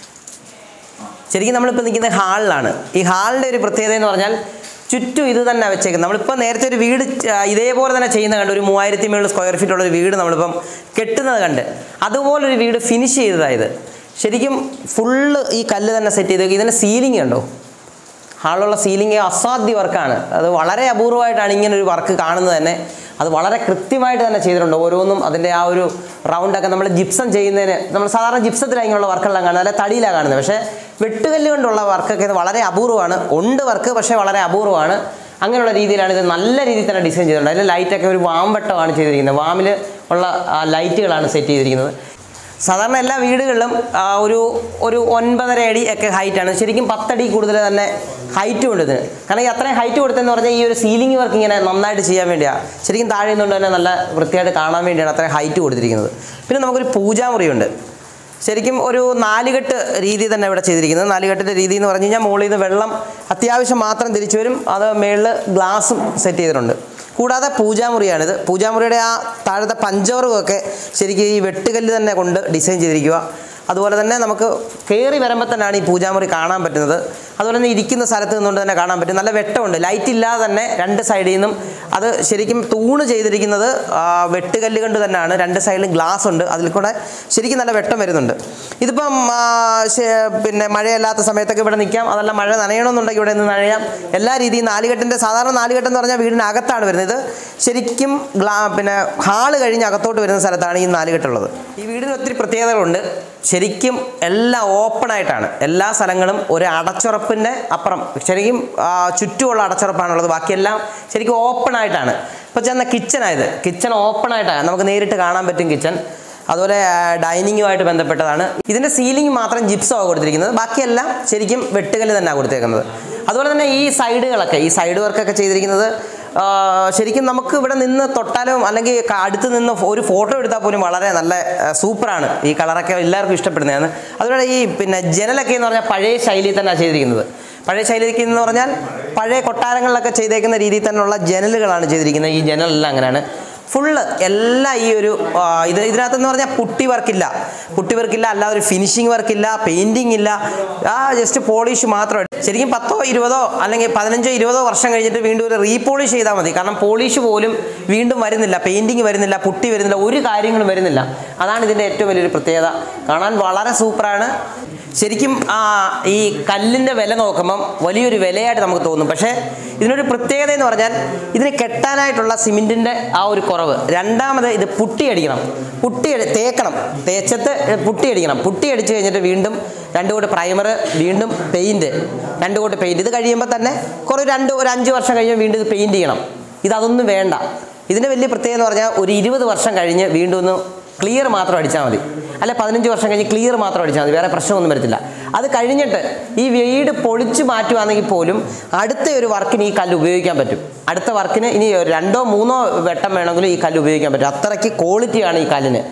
ശരിക്കും നമ്മളിപ്പോൾ നിൽക്കുന്നത് ഹാളിലാണ് ഈ ഹാളിൻ്റെ ഒരു പ്രത്യേകത എന്ന് പറഞ്ഞാൽ ചുറ്റും ഇത് തന്നെ വെച്ചേക്കുന്നത് നമ്മളിപ്പോൾ നേരത്തെ ഒരു വീട് ആ, ഇതേപോലെ തന്നെ ചെയ്യുന്ന കണ്ട് ഒരു മൂവായിരത്തി മേളിൽ സ്ക്വയർ ഫീറ്റ് ഉള്ള ഒരു വീട് നമ്മളിപ്പം കെട്ടുന്നത് കണ്ട് അതുപോലൊരു വീട് ഫിനിഷ് ചെയ്തതായത് ശരിക്കും ഫുള്ള് ഈ കല്ല് തന്നെ സെറ്റ് ചെയ്ത് ഇതിൻ്റെ സീലിംഗ് ഉണ്ടോ ഹാളിലുള്ള സീലിംഗ് അസാധ്യ വർക്കാണ് അത് വളരെ അപൂർവമായിട്ടാണ് ഇങ്ങനെ ഒരു വർക്ക് കാണുന്നത് തന്നെ അത് വളരെ കൃത്യമായിട്ട് തന്നെ ചെയ്തിട്ടുണ്ട് ഓരോന്നും അതിൻ്റെ ആ ഒരു റൗണ്ടൊക്കെ നമ്മൾ ജിപ്സം ചെയ്യുന്നതിന് നമ്മൾ സാധാരണ ജിപ്സത്തിലാണ് ഇങ്ങനെയുള്ള വർക്കെല്ലാം കാണുന്നത് അല്ലെ തടിയിലാണ് കാണുന്നത് പക്ഷേ വെട്ടുകല്ല് കൊണ്ടുള്ള വർക്കൊക്കെ ഇത് വളരെ അപൂർവമാണ് ഉണ്ട് വർക്ക് പക്ഷേ വളരെ അപൂർവമാണ് അങ്ങനെയുള്ള രീതിയിലാണ് ഇത് നല്ല രീതിയിൽ തന്നെ ഡിസൈൻ ചെയ്തിട്ടുണ്ട് അതിൽ ലൈറ്റൊക്കെ ഒരു വാംവട്ടമാണ് ചെയ്തിരിക്കുന്നത് വാമിൽ ഉള്ള ആ, ലൈറ്റുകളാണ് സെറ്റ് ചെയ്തിരിക്കുന്നത് സാധാരണ എല്ലാ വീടുകളിലും ആ, ഒരു ഒരു ഒൻപതര അടി ഒക്കെ ഹൈറ്റാണ് ശരിക്കും പത്തടി കൂടുതൽ തന്നെ ഹൈറ്റ് ഉണ്ട് ഇതിന് കാരണം ഈ അത്രയും ഹൈറ്റ് കൊടുത്തെന്ന് പറഞ്ഞാൽ ഈ ഒരു സീലിംഗ് വർക്ക് ഇങ്ങനെ നന്നായിട്ട് ചെയ്യാൻ വേണ്ടിയാണ് ശരിക്കും താഴെ നിന്നുകൊണ്ട് തന്നെ നല്ല വൃത്തിയായിട്ട് കാണാൻ വേണ്ടിയാണ് അത്രയും ഹൈറ്റ് കൊടുത്തിരിക്കുന്നത് പിന്നെ നമുക്കൊരു പൂജാമുറിയുണ്ട് ശരിക്കും ഒരു നാലുകെട്ട് രീതി തന്നെ ഇവിടെ ചെയ്തിരിക്കുന്നത് നാലുകെട്ടിൻ്റെ രീതി എന്ന് പറഞ്ഞു കഴിഞ്ഞാൽ മുകളിൽ നിന്ന് വെള്ളം അത്യാവശ്യം മാത്രം തിരിച്ചു വരും അത് മേളിൽ ഗ്ലാസും സെറ്റ് ചെയ്തിട്ടുണ്ട് കൂടാതെ പൂജാമുറിയാണിത് പൂജാമുറിയുടെ ആ താഴത്തെ പഞ്ചോറുമൊക്കെ ശരിക്കും ഈ വെട്ടുകല്ല് തന്നെ കൊണ്ട് ഡിസൈൻ ചെയ്തിരിക്കുക അതുപോലെ തന്നെ നമുക്ക് കയറി വരുമ്പോൾ തന്നെയാണ് ഈ പൂജാമുറി കാണാൻ പറ്റുന്നത് അതുപോലെ തന്നെ ഇരിക്കുന്ന സ്ഥലത്ത് നിന്നുകൊണ്ട് തന്നെ കാണാൻ പറ്റും നല്ല വെട്ടമുണ്ട് ലൈറ്റ് ഇല്ലാതെ തന്നെ രണ്ട് സൈഡിൽ നിന്നും അത് ശരിക്കും തൂണ് ചെയ്തിരിക്കുന്നത് ആ, വെട്ടുകല്ല് കൊണ്ട് തന്നെയാണ് രണ്ട് സൈഡിലും ഗ്ലാസ് ഉണ്ട് അതിൽ കൂടെ ശരിക്കും നല്ല വെട്ടം വരുന്നുണ്ട് ഇതിപ്പം ആ, ശ- പിന്നെ മഴയല്ലാത്ത സമയത്തൊക്കെ ഇവിടെ നിൽക്കാം അതല്ല മഴ നനയണമെന്നുണ്ടെങ്കിൽ ഇവിടെ നിന്ന് നനയാം എല്ലാ രീതിയും നാലുകെട്ടിൻ്റെ സാധാരണ നാലുകെട്ട് എന്ന് പറഞ്ഞാൽ വീടിനകത്താണ് വരുന്നത് ഇത് ശരിക്കും ഗ്ലാ പിന്നെ ഹാള് കഴിഞ്ഞ് അകത്തോട്ട് വരുന്ന സ്ഥലത്താണ് ഈ നാലുകെട്ടുള്ളത് ഈ വീടിന് ഒത്തിരി പ്രത്യേകതകളുണ്ട് ശരിക്കും എല്ലാം ഓപ്പണായിട്ടാണ് എല്ലാ സ്ഥലങ്ങളും ഒരു അടച്ചുറപ്പിൻ്റെ അപ്പുറം ശരിക്കും ആ, ചുറ്റുമുള്ള അടച്ചുറപ്പാണുള്ളത് ബാക്കിയെല്ലാം ശരിക്കും ഓപ്പൺ ആയിട്ടാണ് ഇപ്പോൾ ചെന്ന കിച്ചണായത് കിച്ചൺ ഓപ്പൺ ആയിട്ടാണ് നമുക്ക് നേരിട്ട് കാണാൻ പറ്റും കിച്ചൺ അതുപോലെ ഡൈനിങ്ങുമായിട്ട് ബന്ധപ്പെട്ടതാണ് ഇതിൻ്റെ സീലിംഗ് മാത്രം ജിപ്സമാണ് കൊടുത്തിരിക്കുന്നത് ബാക്കിയെല്ലാം ശരിക്കും വെട്ടുകല്ല് തന്നെയാണ് കൊടുത്തേക്കുന്നത് അതുപോലെ തന്നെ ഈ സൈഡുകളൊക്കെ ഈ സൈഡ് വർക്കൊക്കെ ചെയ്തിരിക്കുന്നത് ആ, ശരിക്കും നമുക്ക് ഇവിടെ നിന്ന് തൊട്ടാലും അല്ലെങ്കിൽ ക- അടുത്ത് നിന്ന് ഒരു ഫോട്ടോ എടുത്താൽ പോലും വളരെ നല്ല ആ, സൂപ്പറാണ് ഈ കളറൊക്കെ എല്ലാവർക്കും ഇഷ്ടപ്പെടുന്നതാണ് അതുപോലെ ഈ പിന്നെ ജനലൊക്കെ എന്ന് പറഞ്ഞാൽ പഴയ ശൈലിയിൽ തന്നെയാണ് ചെയ്തിരിക്കുന്നത് പഴയ ശൈലിക്ക് എന്ന് പറഞ്ഞാൽ പഴയ കൊട്ടാരങ്ങളിലൊക്കെ ചെയ്തേക്കുന്ന രീതിയിൽ തന്നെയുള്ള ജനലുകളാണ് ചെയ്തിരിക്കുന്നത് ഈ ജനലെല്ലാം അങ്ങനെയാണ് ഫുള്ള് എല്ലാം ഈ ഒരു ആ, ഇത് ഇതിനകത്തെന്ന് പറഞ്ഞാൽ പുട്ടി വർക്കില്ല പുട്ടി വർക്കില്ല അല്ലാതെ ഒരു ഫിനിഷിങ് വർക്കില്ല പെയിൻറ്റിങ് ഇല്ല ആ ജസ്റ്റ് പോളിഷ് മാത്രം ശരിക്കും പത്തോ ഇരുപതോ അല്ലെങ്കിൽ പതിനഞ്ചോ ഇരുപതോ വർഷം കഴിഞ്ഞിട്ട് വീണ്ടും ഒരു റീപോളിഷ് ചെയ്താൽ മതി കാരണം പോളിഷ് പോലും വീണ്ടും വരുന്നില്ല പെയിൻറ്റിങ് വരുന്നില്ല പുട്ടി വരുന്നില്ല ഒരു കാര്യങ്ങളും വരുന്നില്ല അതാണ് ഇതിൻ്റെ ഏറ്റവും വലിയൊരു പ്രത്യേകത കാണാൻ വളരെ സൂപ്പറാണ് ശരിക്കും ആ ഈ കല്ലിൻ്റെ വില നോക്കുമ്പം വലിയൊരു വിലയായിട്ട് നമുക്ക് തോന്നും പക്ഷേ ഇതിനൊരു പ്രത്യേകത എന്ന് പറഞ്ഞാൽ ഇതിന് കെട്ടാനായിട്ടുള്ള സിമെൻറ്റിൻ്റെ ആ ഒരു കുറവ് രണ്ടാമത് ഇത് പുട്ടിയടിക്കണം പുട്ടി തേക്കണം തേച്ചത്ത് പുട്ടിയടിക്കണം പുട്ടിയടിച്ച് കഴിഞ്ഞിട്ട് വീണ്ടും രണ്ട് കോട്ട് പ്രൈമർ വീണ്ടും പെയിൻറ്റ് രണ്ട് കോട്ട് പെയിൻറ്റ് ഇത് കഴിയുമ്പോൾ തന്നെ കുറേ രണ്ട് ഒരു അഞ്ച് വർഷം കഴിഞ്ഞ് വീണ്ടും ഇത് പെയിൻറ്റ് ചെയ്യണം ഇതതൊന്നും വേണ്ട ഇതിൻ്റെ വലിയ പ്രത്യേകത എന്ന് പറഞ്ഞാൽ ഒരു ഇരുപത് വർഷം കഴിഞ്ഞ് വീണ്ടും ഒന്ന് ക്ലിയർ മാത്രം അടിച്ചാൽ മതി അല്ലെ പതിനഞ്ച് വർഷം കഴിഞ്ഞ് ക്ലിയർ മാത്രം അടിച്ചാൽ മതി വേറെ പ്രശ്നമൊന്നും വരത്തില്ല അത് കഴിഞ്ഞിട്ട് ഈ വീട് പൊളിച്ച് മാറ്റുവാണെങ്കിൽ പോലും അടുത്ത ഒരു വർക്കിന് ഈ കല്ല് ഉപയോഗിക്കാൻ പറ്റും അടുത്ത വർക്കിന് ഇനി ഒരു രണ്ടോ മൂന്നോ വെട്ടം വേണമെങ്കിലും ഈ കല്ല് ഉപയോഗിക്കാൻ പറ്റും അത്രയ്ക്ക് ക്വാളിറ്റിയാണ് ഈ കല്ലിന്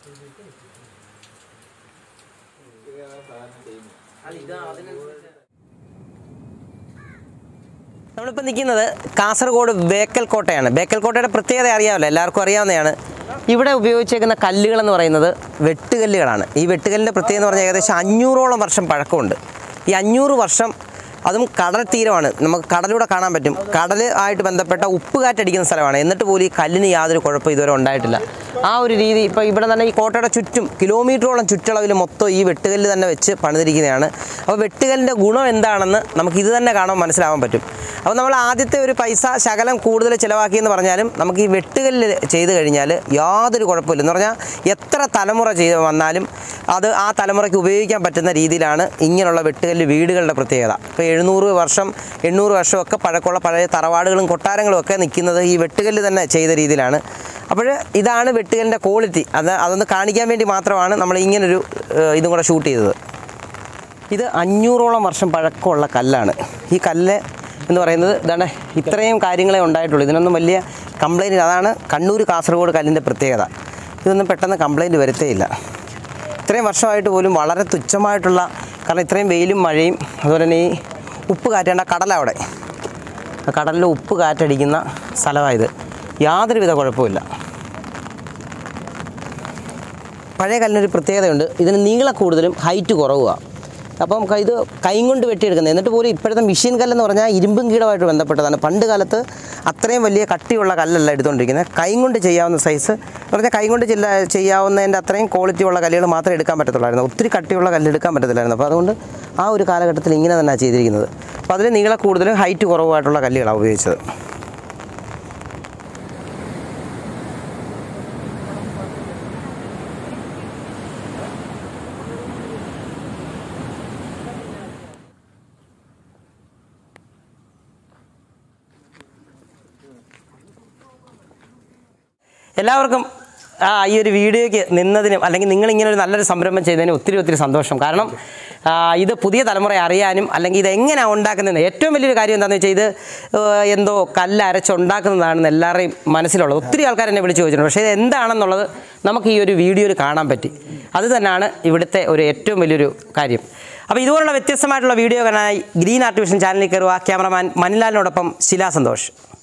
നമ്മളിപ്പോൾ നിൽക്കുന്നത് കാസർഗോഡ് ബേക്കൽ കോട്ടയാണ് ബേക്കൽ കോട്ടയുടെ പ്രത്യേകത അറിയാമല്ലോ എല്ലാവർക്കും അറിയാവുന്നതാണ് ഇവിടെ ഉപയോഗിച്ചേക്കുന്ന കല്ലുകളെന്ന് പറയുന്നത് വെട്ടുകല്ലുകളാണ് ഈ വെട്ടുകല്ലിൻ്റെ പ്രത്യേകത എന്ന് പറഞ്ഞാൽ ഏകദേശം അഞ്ഞൂറോളം വർഷം പഴക്കമുണ്ട് ഈ അഞ്ഞൂറ് വർഷം അതും കടൽ തീരമാണ് നമുക്ക് കടലൂടെ കാണാൻ പറ്റും കടൽ ആയിട്ട് ബന്ധപ്പെട്ട ഉപ്പ് കാറ്റടിക്കുന്ന സ്ഥലമാണ് എന്നിട്ട് പോലും ഈ കല്ലിന് യാതൊരു കുഴപ്പം ഇതുവരെ ഉണ്ടായിട്ടില്ല ആ ഒരു രീതി ഇപ്പോൾ ഇവിടെ തന്നെ ഈ കോട്ടയുടെ ചുറ്റും കിലോമീറ്ററോളം ചുറ്റളവിൽ മൊത്തം ഈ വെട്ടുകല്ല് തന്നെ വെച്ച് പണിതിരിക്കുന്നതാണ് അപ്പോൾ വെട്ടുകല്ലിൻ്റെ ഗുണം എന്താണെന്ന് നമുക്ക് ഇത് തന്നെ കാണാൻ മനസ്സിലാവാൻ പറ്റും അപ്പോൾ നമ്മൾ ആദ്യത്തെ ഒരു പൈസ ശകലം കൂടുതൽ ചിലവാക്കിയെന്ന് പറഞ്ഞാലും നമുക്ക് ഈ വെട്ടുകല്ല് ചെയ്ത് കഴിഞ്ഞാൽ യാതൊരു കുഴപ്പമില്ല എന്ന് പറഞ്ഞാൽ എത്ര തലമുറ ചെയ്ത് വന്നാലും അത് ആ തലമുറയ്ക്ക് ഉപയോഗിക്കാൻ പറ്റുന്ന രീതിയിലാണ് ഇങ്ങനെയുള്ള വെട്ടുകല്ല് വീടുകളുടെ പ്രത്യേകത ഇപ്പോൾ എഴുന്നൂറ് വർഷം എണ്ണൂറ് വർഷമൊക്കെ പഴക്കമുള്ള പഴയ തറവാടുകളും കൊട്ടാരങ്ങളും ഒക്കെ നിൽക്കുന്നത് ഈ വെട്ടുകല്ല് തന്നെ ചെയ്ത രീതിയിലാണ് അപ്പോൾ ഇതാണ് വെട്ടുകല്ലിൻ്റെ ക്വാളിറ്റി അത് അതൊന്ന് കാണിക്കാൻ വേണ്ടി മാത്രമാണ് നമ്മൾ ഇങ്ങനൊരു ഏഹ്, ഇതും കൂടെ ഷൂട്ട് ചെയ്തത് ഇത് അഞ്ഞൂറോളം വർഷം പഴക്കമുള്ള കല്ലാണ് ഈ കല്ല് എന്ന് പറയുന്നത് ഇതാണ് ഇത്രയും കാര്യങ്ങളെ ഉണ്ടായിട്ടുള്ളൂ ഇതിനൊന്നും വലിയ കംപ്ലൈൻറ്റ് അതാണ് കണ്ണൂർ കാസർഗോഡ് കല്ലിൻ്റെ പ്രത്യേകത ഇതൊന്നും പെട്ടെന്ന് കംപ്ലൈൻറ്റ് വരുത്തേയില്ല ഇത്രയും വർഷമായിട്ട് പോലും വളരെ തുച്ഛമായിട്ടുള്ള കാരണം ഇത്രയും വെയിലും മഴയും അതുപോലെ തന്നെ ഈ ഉപ്പ് കാറ്റേണ്ട കടല അവിടെ ആ കടലിൽ ഉപ്പ് കാറ്റടിക്കുന്ന സ്ഥലമായത് യാതൊരുവിധ കുഴപ്പമില്ല പഴയ കല്ലിനൊരു പ്രത്യേകതയുണ്ട് ഇതിന് നീളം കൂടുതലും ഹൈറ്റ് കുറവുമാണ് അപ്പം ക- ഇത് കൈ കൊണ്ട് വെട്ടിയെടുക്കുന്നത് എന്നിട്ട് പോലും ഇപ്പോഴത്തെ മെഷീൻ കല്ലെന്ന് പറഞ്ഞാൽ ഇരുമ്പും കീടമായിട്ട് ബന്ധപ്പെട്ടതാണ് പണ്ട് കാലത്ത് അത്രയും വലിയ കട്ടിയുള്ള കല്ലല്ല എടുത്തുകൊണ്ടിരിക്കുന്നത് കൈ കൊണ്ട് ചെയ്യാവുന്ന സൈസ് എന്ന് പറഞ്ഞാൽ കൈ കൊണ്ട് ചില്ല ചെയ്യാവുന്നതിൻ്റെ അത്രയും ക്വാളിറ്റി ഉള്ള കല്ലുകൾ മാത്രമേ എടുക്കാൻ പറ്റത്തുള്ളായിരുന്നു ഒത്തിരി കട്ടിയുള്ള കല്ല് എടുക്കാൻ പറ്റത്തില്ലായിരുന്നു അപ്പോൾ അതുകൊണ്ട് ആ ഒരു കാലഘട്ടത്തിൽ ഇങ്ങനെ തന്നെയാണ് ചെയ്തിരിക്കുന്നത് അപ്പോൾ അതിൽ നീളം കൂടുതലും ഹൈറ്റ് കുറവായിട്ടുള്ള കല്ലുകളാണ് ഉപയോഗിച്ചത് എല്ലാവർക്കും ആ, ഈ ഒരു വീഡിയോയ്ക്ക് നിന്നതിനും അല്ലെങ്കിൽ നിങ്ങൾ ഇങ്ങനെ ഒരു നല്ലൊരു സംരംഭം ചെയ്തതിനും ഒത്തിരി ഒത്തിരി സന്തോഷം കാരണം ആ, ഇത് പുതിയ തലമുറയെ അറിയാനും അല്ലെങ്കിൽ ഇത് എങ്ങനെയാണ് ഉണ്ടാക്കുന്നത് ഏറ്റവും വലിയൊരു കാര്യം എന്താണെന്ന് വെച്ചാൽ ഇത് ഏഹ്, എന്തോ കല്ല് അരച്ചുണ്ടാക്കുന്നതാണെന്ന് എല്ലാവരുടെയും മനസ്സിലുള്ളത് ഒത്തിരി ആൾക്കാർ എന്നെ വിളിച്ച് ചോദിച്ചിട്ടുണ്ട് പക്ഷേ ഇത് എന്താണെന്നുള്ളത് നമുക്ക് ഈ ഒരു വീഡിയോയിൽ കാണാൻ പറ്റി അത് തന്നെയാണ് ഇവിടുത്തെ ഒരു ഏറ്റവും വലിയൊരു കാര്യം അപ്പോൾ ഇതുപോലുള്ള വ്യത്യസ്തമായിട്ടുള്ള വീഡിയോ കാണാനായി ഗ്രീൻ ആർട്ടിഫിഷ്യൽ ചാനലിൽ കയറുക ക്യാമറമാൻ മനിലാലിനോടൊപ്പം ശിലാ സന്തോഷ്